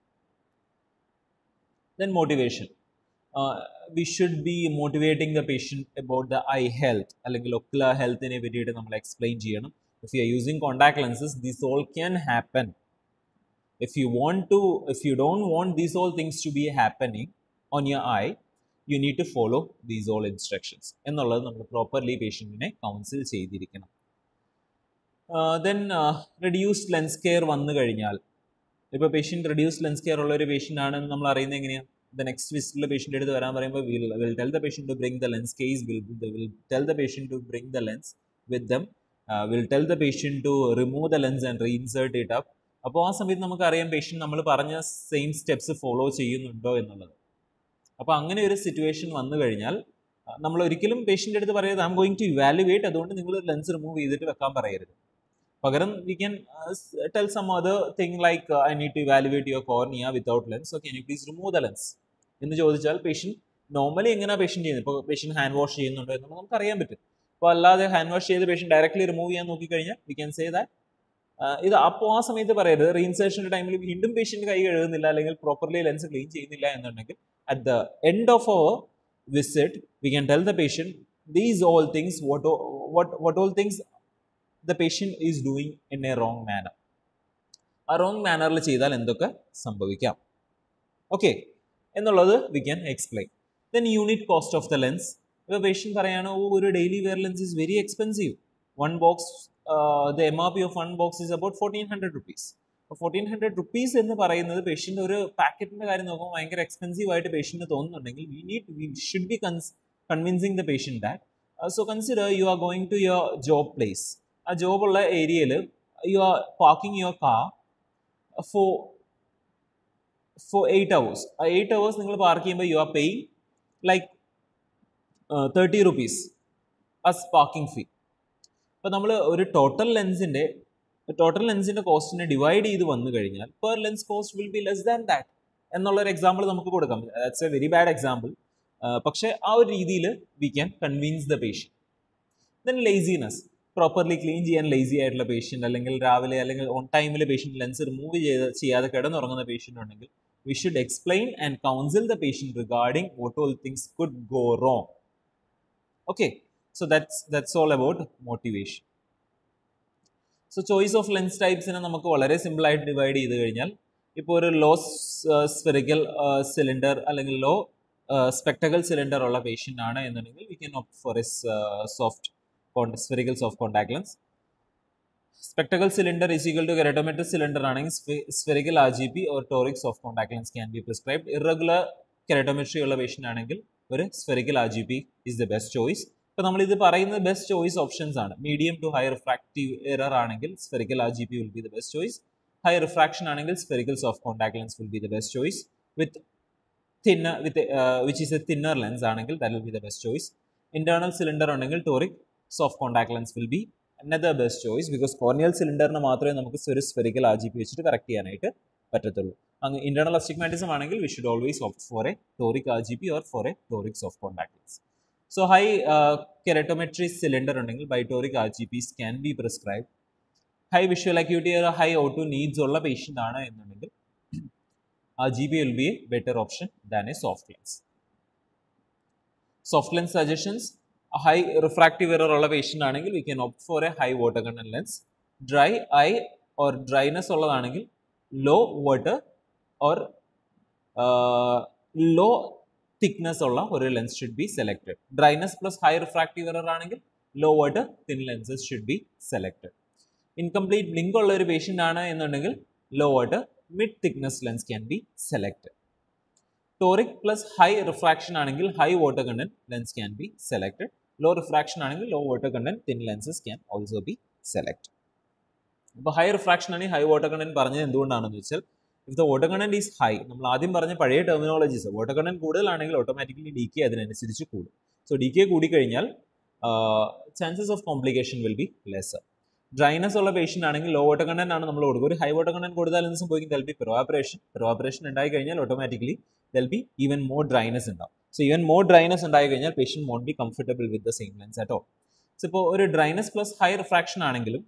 then motivation we should be motivating the patient about the eye health അല്ലെങ്കിൽ ocular ഹെൽത്തിനെ പറ്റിയിട്ട് നമ്മൾ explain ചെയ്യണം if you are using contact lenses these all can happen if you want to if you don't want these all things to be happening on your eye you need to follow these all instructions എന്നുള്ളത് നമ്മൾ properly പേഷ്യൻറ്റിനെ counsel ചെയ്തിരിക്കണം then reduced lens care വന്നു കഴിഞ്ഞാൽ ഇപ്പോൾ patient reduced lens care ഉള്ള ഒരു patient ആണെന്ന് നമ്മൾ അറിയുന്നത് എങ്ങനെയാണ് the next visit patient എടുത്ത് വരാൻ പറയുമ്പോൾ will will tell the patient to bring the lens case will will tell the patient to bring the lens with them will tell the patient to remove the lens and reinsert it up അപ്പോൾ ആ സമയത്ത് നമുക്ക് അറിയാം patient നമ്മൾ പറഞ്ഞ same steps follow ചെയ്യുന്നുണ്ടോ എന്നുള്ളത് അപ്പോൾ അങ്ങനെ ഒരു സിറ്റുവേഷൻ വന്നു കഴിഞ്ഞാൽ നമ്മൾ ഒരിക്കലും പേഷ്യൻ്റെ അടുത്ത് പറയരുത് I am going to evaluate അതുകൊണ്ട് നിങ്ങൾ ലെൻസ് റിമൂവ് ചെയ്തിട്ട് വെക്കാൻ പറയരുത് പകരം we can tell some other thing like I need to evaluate your cornea without lens okay you please remove the lens എന്ന് ചോദിച്ചാൽ പേഷ്യൻ നോർമലി എങ്ങനെയാണ് പേഷ്യൻ ചെയ്യുന്നത് ഇപ്പോൾ പേഷ്യൻ ഹാൻഡ് വാഷ് ചെയ്യുന്നുണ്ടോ എന്നുള്ളത് നമുക്ക് അറിയാൻ പറ്റും അപ്പോൾ അല്ലാതെ ഹാൻഡ് വാഷ് ചെയ്ത പേഷ്യൻ ഡയറക്ട്ലി റിമൂവ് ചെയ്യാൻ നോക്കിക്കഴിഞ്ഞാൽ വി ക്യാൻ സേ ദാറ്റ് ഇത് അപ്പോൾ ആ സമയത്ത് പറയരുത് റീഇൻസേഷൻ്റെ ടൈമിൽ വീണ്ടും പേഷ്യൻ്റ് കൈ കഴുകുന്നില്ല അല്ലെങ്കിൽ പ്രോപ്പർലി ലെൻസ് ക്ലീൻ ചെയ്യുന്നില്ല എന്നുണ്ടെങ്കിൽ at the end of our visit we can tell the patient these all things what what what all things the patient is doing in a wrong manner ആ wrong മാനറിൽ ചെയ്താൽ എന്തൊക്കെ സംഭവിക്കാം okay എന്നുള്ളത് we can explain then unit cost of the lens ഇപ്പോൾ patient പറയാണ് ഓ ഒരു daily wear lens is very expensive one box the M R P of one box is about fourteen hundred rupees അപ്പോൾ fourteen hundred rupees എന്ന് പറയുന്നത് patient ഒരു പാക്കറ്റിൻ്റെ കാര്യം നോക്കുമ്പോൾ ഭയങ്കര എക്സ്പെൻസീവ് ആയിട്ട് പേഷ്യൻ്റ് തോന്നുന്നുണ്ടെങ്കിൽ we need we should be cons convincing the patient that so consider you are going to your job place ആ ജോബുള്ള ഏരിയയിൽ you are parking your car for for eight hours ആ എയ്റ്റ് അവേഴ്സ് നിങ്ങൾ park ചെയ്യുമ്പോൾ you are paying like thirty rupees as parking fee അപ്പോൾ നമ്മൾ ഒരു total ലെൻസിൻ്റെ ടോട്ടൽ ലെൻസിൻ്റെ കോസ്റ്റിനെ ഡിവൈഡ് ചെയ്ത് വന്നു കഴിഞ്ഞാൽ per lens cost will be less than that എന്നുള്ളൊരു എക്സാമ്പിൾ നമുക്ക് കൊടുക്കാം that's a very bad example പക്ഷേ ആ ഒരു രീതിയിൽ we can convince the patient then laziness properly clean ചെയ്യാൻ ലേസി ആയിട്ടുള്ള പേഷ്യൻ്റ് അല്ലെങ്കിൽ രാവിലെ അല്ലെങ്കിൽ ഓൺ ടൈമിൽ പേഷ്യൻ്റ് ലെൻസ് റിമൂവ് ചെയ്ത് ചെയ്യാതെ കിടന്നുറങ്ങുന്ന പേഷ്യൻ്റ് ഉണ്ടെങ്കിൽ we should explain and counsel the patient regarding what all things could go wrong okay so that's that's all about motivation so choice of lens ടൈപ്സിനെ നമുക്ക് വളരെ സിമ്പിളായിട്ട് ഡിവൈഡ് ചെയ്ത് കഴിഞ്ഞാൽ ഇപ്പോൾ ഒരു ലോ സ്പെറിക്കൽ സിലിണ്ടർ അല്ലെങ്കിൽ ലോ സ്പെക്ടകൽ സിലിണ്ടർ ഉള്ള പേഷ്യൻ്റ് ആണ് എന്നുണ്ടെങ്കിൽ we can opt for S soft spherical soft contact lens. Spectacle cylinder is equal to keratometric cylinder ആണെങ്കിൽ spherical RGP or toric soft contact lens can be prescribed. Irregular keratometry ഉള്ള patient ആണെങ്കിൽ ഒരു spherical RGP is the best choice. ഇപ്പോൾ നമ്മൾ ഇത് പറയുന്നത് best choice options ആണ് medium to high refractive error ആണെങ്കിൽ spherical R G P will be the best choice high refraction ആണെങ്കിൽ spherical soft contact lens will be the best choice with thinner with which is a thinner lens ആണെങ്കിൽ that will be the best choice internal cylinder ഉണ്ടെങ്കിൽ toric soft contact lens will be another best choice because corneal സിലിണ്ടറിന് മാത്രമേ നമുക്ക് ഒരു spherical R G P വെച്ചിട്ട് correct ചെയ്യാനായിട്ട് പറ്റത്തുള്ളൂ അങ്ങ് ഇന്റേണൽ അസ്റ്റിഗ്മാറ്റിസം ആണെങ്കിൽ we should always opt for a toric R G P or for a toric soft contact lens so high keratometry cylinder ഉണ്ടെങ്കിൽ bitoric R G Ps can be prescribe high visual acuity high auto needs ഉള്ള patient ആണ് എന്നുണ്ടെങ്കിൽ R G B will be a better option than a soft lens soft lens suggestions high refractive error ഉള്ള patient ആണെങ്കിൽ we can opt for a high water content lens dry eye or dryness ഉള്ളതാണെങ്കിൽ low water or low thickness ഉള്ള ഒരു lens should be selected dryness plus high refractive error ആണെങ്കിൽ low water thin lenses should be selected incomplete blink ഉള്ള ഒരു patient ആണ് എന്നുണ്ടെങ്കിൽ low water mid thickness lens can be selected toric plus high refraction ആണെങ്കിൽ high water content lens can be selected low refraction ആണെങ്കിൽ low water content thin lenses can also be select അപ്പോൾ high refraction ആണെങ്കിൽ high water content പറഞ്ഞത് എന്തുകൊണ്ടാണെന്ന് വെച്ചാൽ if the water content is high നമ്മൾ ആദ്യം പറഞ്ഞ പഴയ ടെർമിനോളജീസ് വാട്ടർ കണ്ടന്റ് കൂടുതലാണെങ്കിൽ ഓട്ടോമാറ്റിക്കലി ഡി കെ അതിനനുസരിച്ച് കൂടും സോ ഡി കെ കൂടിക്കഴിഞ്ഞാൽ chances of complication will be lesser dryness ഉള്ള പേഷ്യൻ്റ് ആണെങ്കിൽ ലോ വാട്ടർ കണ്ടന്റ് ആണ് നമ്മൾ കൊടുക്കുക ഒരു ഹൈ വാട്ടർ കണ്ടന്റ് കൊടുത്താൽ എന്ത് സംഭവിക്കും ദൽ ബി പെറോപ്പറേഷൻ പെറോപ്പറേഷൻ ഉണ്ടായി കഴിഞ്ഞാൽ automatically there'll be even more dryness ഉണ്ടാവും സോ ഈവൻ മോർ ഡ്രൈനസ് ഉണ്ടായി കഴിഞ്ഞാൽ patient won't be comfortable with the same lens at all so ഇപ്പോൾ ഒരു ഡ്രൈനസ് പ്ലസ് ഹൈ റിഫ്രാക്ഷൻ ആണെങ്കിലും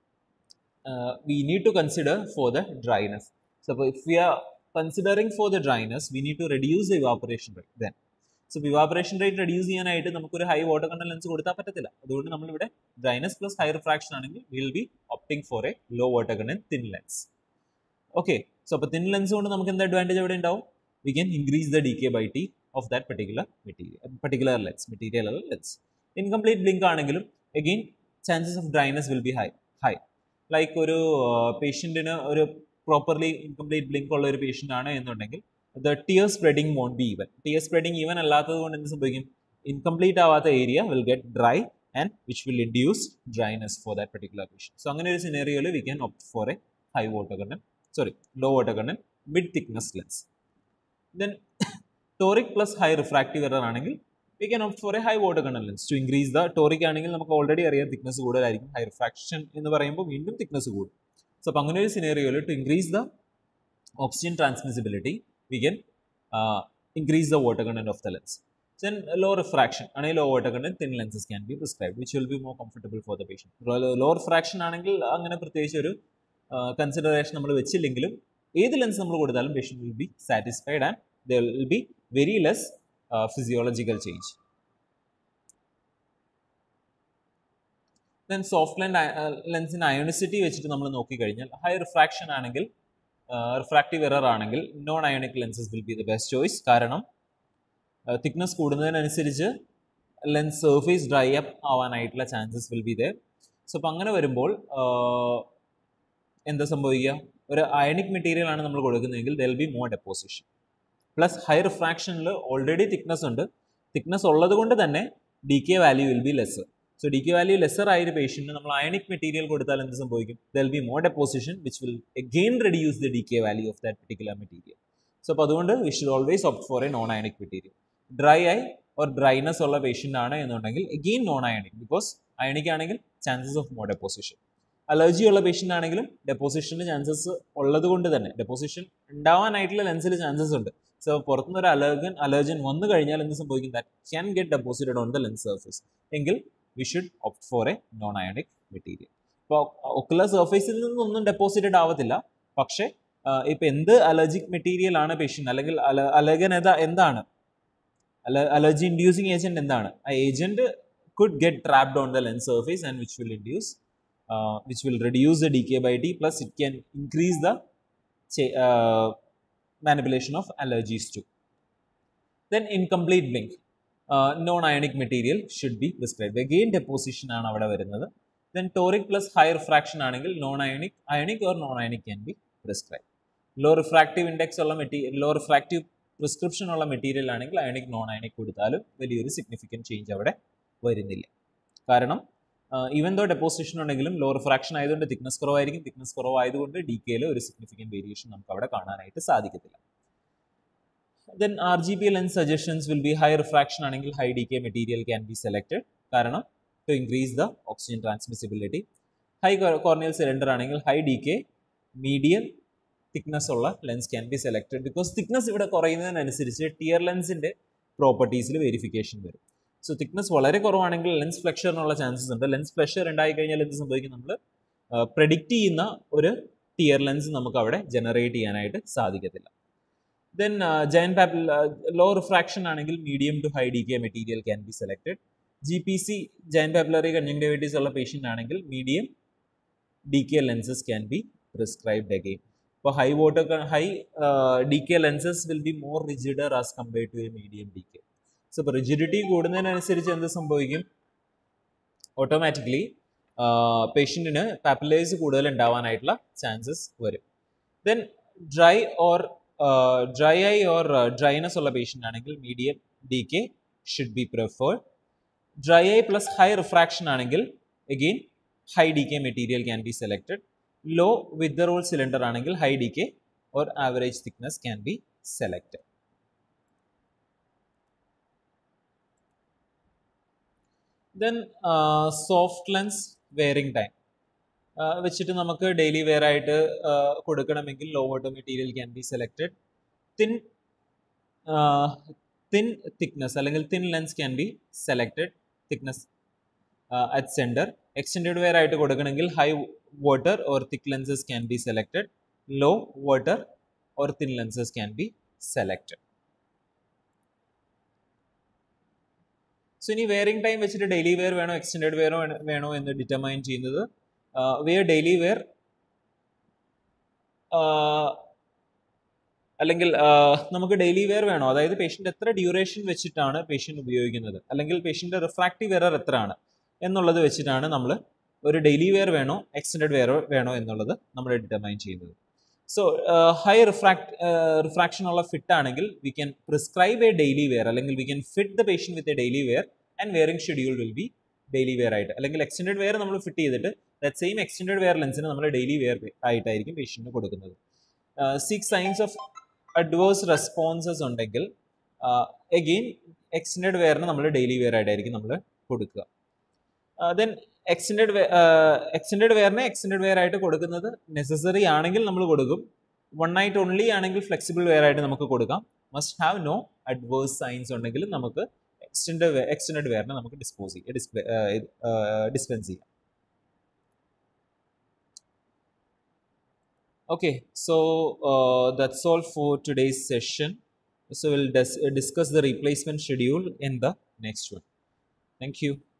we need to consider for the dryness so അപ്പോൾ if we are considering for the dryness we need to reduce the evaporation rate then so evaporation rate reduce ചെയ്യാനായിട്ട് നമുക്കൊരു high water content lens കൊടുത്താൽ പറ്റത്തില്ല അതുകൊണ്ട് നമ്മളിവിടെ dryness plus high refraction ആണെങ്കിൽ will be opting for a low water content thin lens okay so അപ്പോൾ thin lens കൊണ്ട് നമുക്ക് എന്ത് അഡ്വാൻറ്റേജ് അവിടെ ഉണ്ടാവും we can increase the decay by T of that particular material, particular lens, material or lens. Incomplete blink ആണെങ്കിലും again chances of dryness will be high. high. Like ഒരു പേഷ്യൻറ്റിന് ഒരു properly incomplete blink ഉള്ള ഒരു patient ആണ് എന്നുണ്ടെങ്കിൽ the tear spreading won't be even tear spreading even അല്ലാത്തത് കൊണ്ട് എന്ത് സംഭവിക്കും ഇൻകംപ്ലീറ്റ് ആവാത്ത area will get dry and which will induce dryness for that particular patient so അങ്ങനെ ഒരു സിനേറിയോയിൽ we can opt for a high water content sorry low water content mid thickness lens then toric plus high refractive error ആണെങ്കിൽ we can opt for a high water content lens to increase the toric ആണെങ്കിൽ നമുക്ക് already അറിയാം thickness കൂടുതലായിരിക്കും high refraction എന്ന് പറയുമ്പോൾ വീണ്ടും thickness കൂടും so അപ്പോൾ അങ്ങനെ ഒരു സിനേറിയോയിൽ to increase the oxygen transmissibility we can increase the water content of the lens then low refraction ആണെങ്കിൽ low water content thin lenses can be prescribed which will be more comfortable for the patient low refraction ആണെങ്കിൽ അങ്ങനെ പ്രത്യേകിച്ച് ഒരു consideration നമ്മൾ വെച്ചില്ലെങ്കിലും ഏത് lens നമ്മൾ കൊടുത്താലും patient will be satisfied and there will be very less physiological change then soft len ലെൻസിന് ionicity വെച്ചിട്ട് നമ്മൾ നോക്കിക്കഴിഞ്ഞാൽ ഹൈ റിഫ്രാക്ഷൻ ആണെങ്കിൽ റിഫ്രാക്റ്റീവ് എറർ ആണെങ്കിൽ non ionic lenses will be the best choice കാരണം തിക്നെസ് കൂടുന്നതിനനുസരിച്ച് ലെൻസ് സർഫേസ് ഡ്രൈ അപ്പ് ആവാനായിട്ടുള്ള chances will be there so അപ്പം അങ്ങനെ വരുമ്പോൾ എന്താ സംഭവിക്കുക ഒരു അയണിക് മെറ്റീരിയൽ ആണ് നമ്മൾ കൊടുക്കുന്നതെങ്കിൽ there be more deposition plus high റിഫ്രാക്ഷനിൽ ഓൾറെഡി തിക്നെസ് ഉണ്ട് തിക്നെസ് ഉള്ളത് കൊണ്ട് തന്നെ D K value will be lesser so D K value lesser ആയ ഒരു പേഷ്യൻറ്റിന് നമ്മൾ അയണിക് മെറ്റീരിയൽ കൊടുത്താൽ എന്ത് സംഭവിക്കും there be more deposition which will again reduce the D K value of that particular material so അപ്പോൾ അതുകൊണ്ട് we should always opt for a non ionic material dry ആയി ഓർ ഡ്രൈനെസ് ഉള്ള patient ആണ് എന്നുണ്ടെങ്കിൽ again non ionic because ionic ആണെങ്കിൽ chances of more deposition allergy ഉള്ള patient ആണെങ്കിലും ഡെപ്പോസിഷന് ചാൻസസ് ഉള്ളത് കൊണ്ട് തന്നെ ഡെപ്പോസിഷൻ ഉണ്ടാവാനായിട്ടുള്ള ലെൻസിൽ ചാൻസസ് ഉണ്ട് സോ പുറത്തുനിന്ന് ഒരു അലർജൻ അലർജൻ വന്നു കഴിഞ്ഞാൽ എന്ത് സംഭവിക്കും that can get deposited on the lens surface എങ്കിൽ we should opt for a non ionic material ഇപ്പോൾ ഒക്കുലർ സർഫേസിൽ നിന്നൊന്നും ഡെപ്പോസിറ്റഡ് ആവത്തില്ല പക്ഷേ ഇപ്പം എന്ത് അലർജിക് മെറ്റീരിയൽ ആണ് പേഷ്യൻ്റ് അല്ലെങ്കിൽ അലർജൻ ഏതാ എന്താണ് അലർജി ഇൻഡ്യൂസിങ് ഏജന്റ് എന്താണ് ആ agent could get trapped on the lens surface and which will induce which will reduce the D K by T plus it can increase the manipulation of allergies too. Then incomplete blink. Uh, non-ionic material should be prescribed. Again deposition ആണ് അവിടെ വരുന്നത് then toric plus high refraction ആണെങ്കിൽ non ionic ionic or non ionic can be prescribe low refractive index ഉള്ള material low refractive prescription ഉള്ള material ആണെങ്കിൽ ionic non ionic കൊടുത്താലും വലിയൊരു significant change അവിടെ വരുന്നില്ല കാരണം ഈവൻ ദോ ഡെപ്പോസിഷൻ ഉണ്ടെങ്കിലും ലോ റിഫ്രാക്ഷൻ ആയതുകൊണ്ട് തിക്നസ് കുറവായിരിക്കും തിക്നസ് കുറവായതുകൊണ്ട് ഡി കെയിൽ ഒരു സിഗ്നിഫിക്കൻറ്റ് വേരിയേഷൻ നമുക്ക് അവിടെ കാണാനായിട്ട് സാധിക്കത്തില്ല then R G B lens suggestions will be high refraction ആണെങ്കിൽ high D K material can be selected കാരണം to increase the oxygen transmissibility high corneal cylinder ആണെങ്കിൽ high D K medium thickness ഉള്ള lens can be selected because thickness ഇവിടെ കുറയുന്നതിനനുസരിച്ച് tear ലെൻസിൻ്റെ പ്രോപ്പർട്ടീസിൽ verification വരും so thickness വളരെ കുറവാണെങ്കിൽ ലെൻസ് ഫ്ലെക്ഷറിനുള്ള ചാൻസസ് ഉണ്ട് ലെൻസ് ഫ്ലെഷർ ഉണ്ടായി കഴിഞ്ഞാൽ എന്ത് സംഭവിക്കും നമ്മൾ പ്രഡിക്റ്റ് ചെയ്യുന്ന ഒരു ടിയർ ലെൻസ് നമുക്ക് അവിടെ ജനറേറ്റ് ചെയ്യാനായിട്ട് സാധിക്കത്തില്ല then giant papillary low refraction ആണെങ്കിൽ medium to high D K material can be selected G P C giant papillary conjunctivitis ഉള്ള പേഷ്യൻ്റ് ആണെങ്കിൽ medium D K lenses can be prescribed again ഇപ്പോൾ high water high D K lenses will be more rigider as compared to a medium D K so ഇപ്പോൾ rigidity കൂടുന്നതിനനുസരിച്ച് എന്ത് സംഭവിക്കും automatically പേഷ്യൻറ്റിന് papules കൂടുതൽ ഉണ്ടാവാനായിട്ടുള്ള ചാൻസസ് വരും then dry or dry eye or dryness ഉള്ള പേഷ്യൻ്റ് ആണെങ്കിൽ medium D K should be preferred dry eye plus high refraction ആണെങ്കിൽ again high D K material can be selected low with roll cylinder ആണെങ്കിൽ high D K or average thickness can be selected then soft lens wearing time വെച്ചിട്ട് നമുക്ക് daily wear ആയിട്ട് കൊടുക്കണമെങ്കിൽ low water material can be selected thin thin thickness അല്ലെങ്കിൽ thin lens can be selected thickness at centre extended wear ആയിട്ട് കൊടുക്കണമെങ്കിൽ high water or thick lenses can be selected low water or thin lenses can be selected so ഇനി wearing time വെച്ചിട്ട് daily wear വേണോ extended wear വേണോ എന്ന് determine ചെയ്യുന്നത് wear daily wear അല്ലെങ്കിൽ നമുക്ക് ഡെയിലി വെയർ വേണോ അതായത് പേഷ്യൻ്റ് എത്ര ഡ്യൂറേഷൻ വെച്ചിട്ടാണ് പേഷ്യൻ്റ് ഉപയോഗിക്കുന്നത് അല്ലെങ്കിൽ പേഷ്യൻ്റെ റിഫ്രാക്റ്റീവ് എറർ എത്ര ആണ് എന്നുള്ളത് വെച്ചിട്ടാണ് നമ്മൾ ഒരു ഡെയിലി വെയർ വേണോ എക്സ്റ്റെൻഡഡ് വെയർ വേണോ എന്നുള്ളത് നമ്മൾ ഡിറ്റർമൈൻ ചെയ്യുന്നത് സോ ഹൈ റിഫ്രാക്ട് റിഫ്രാക്ഷൻ ഉള്ള ഫിറ്റ് ആണെങ്കിൽ we can prescribe a daily wear അല്ലെങ്കിൽ we can fit the patient with a daily wear and wearing schedule will be daily wear ആയിട്ട് അല്ലെങ്കിൽ എക്സ്റ്റെൻഡഡ് വെയർ നമ്മൾ ഫിറ്റ് ചെയ്തിട്ട് that same extended wear ലെൻസിന് നമ്മൾ daily wear ആയിട്ടായിരിക്കും പേഷ്യൻറ്റിന് കൊടുക്കുന്നത് six signs of adverse responses ഉണ്ടെങ്കിൽ എഗെയിൻ എക്സ്റ്റെൻഡഡ് വെയറിന് നമ്മൾ ഡെയിലി വെയർ ആയിട്ടായിരിക്കും നമ്മൾ കൊടുക്കുക ദെൻ എക്സ്റ്റെൻഡഡ് എക്സ്റ്റെൻഡഡ് വെയറിനെ എക്സ്റ്റെൻഡഡ് വെയർ ആയിട്ട് കൊടുക്കുന്നത് നെസസറി ആണെങ്കിൽ നമ്മൾ കൊടുക്കും വൺ നൈറ്റ് ഓൺലി ആണെങ്കിൽ ഫ്ലെക്സിബിൾ വെയർ ആയിട്ട് നമുക്ക് കൊടുക്കാം must have no adverse signs ഉണ്ടെങ്കിൽ നമുക്ക് എക്സ്റ്റൻഡ് എക്സ്റ്റൻഡ് വെയറിനെ നമുക്ക് ഡിസ്പോസ് ചെയ്യാം ഡിസ്പ്ലേ ഡിസ്പെൻസ് ചെയ്യാം Okay, so uh, that's all for today's session. So we'll dis- discuss the replacement schedule in the next one. Thank you.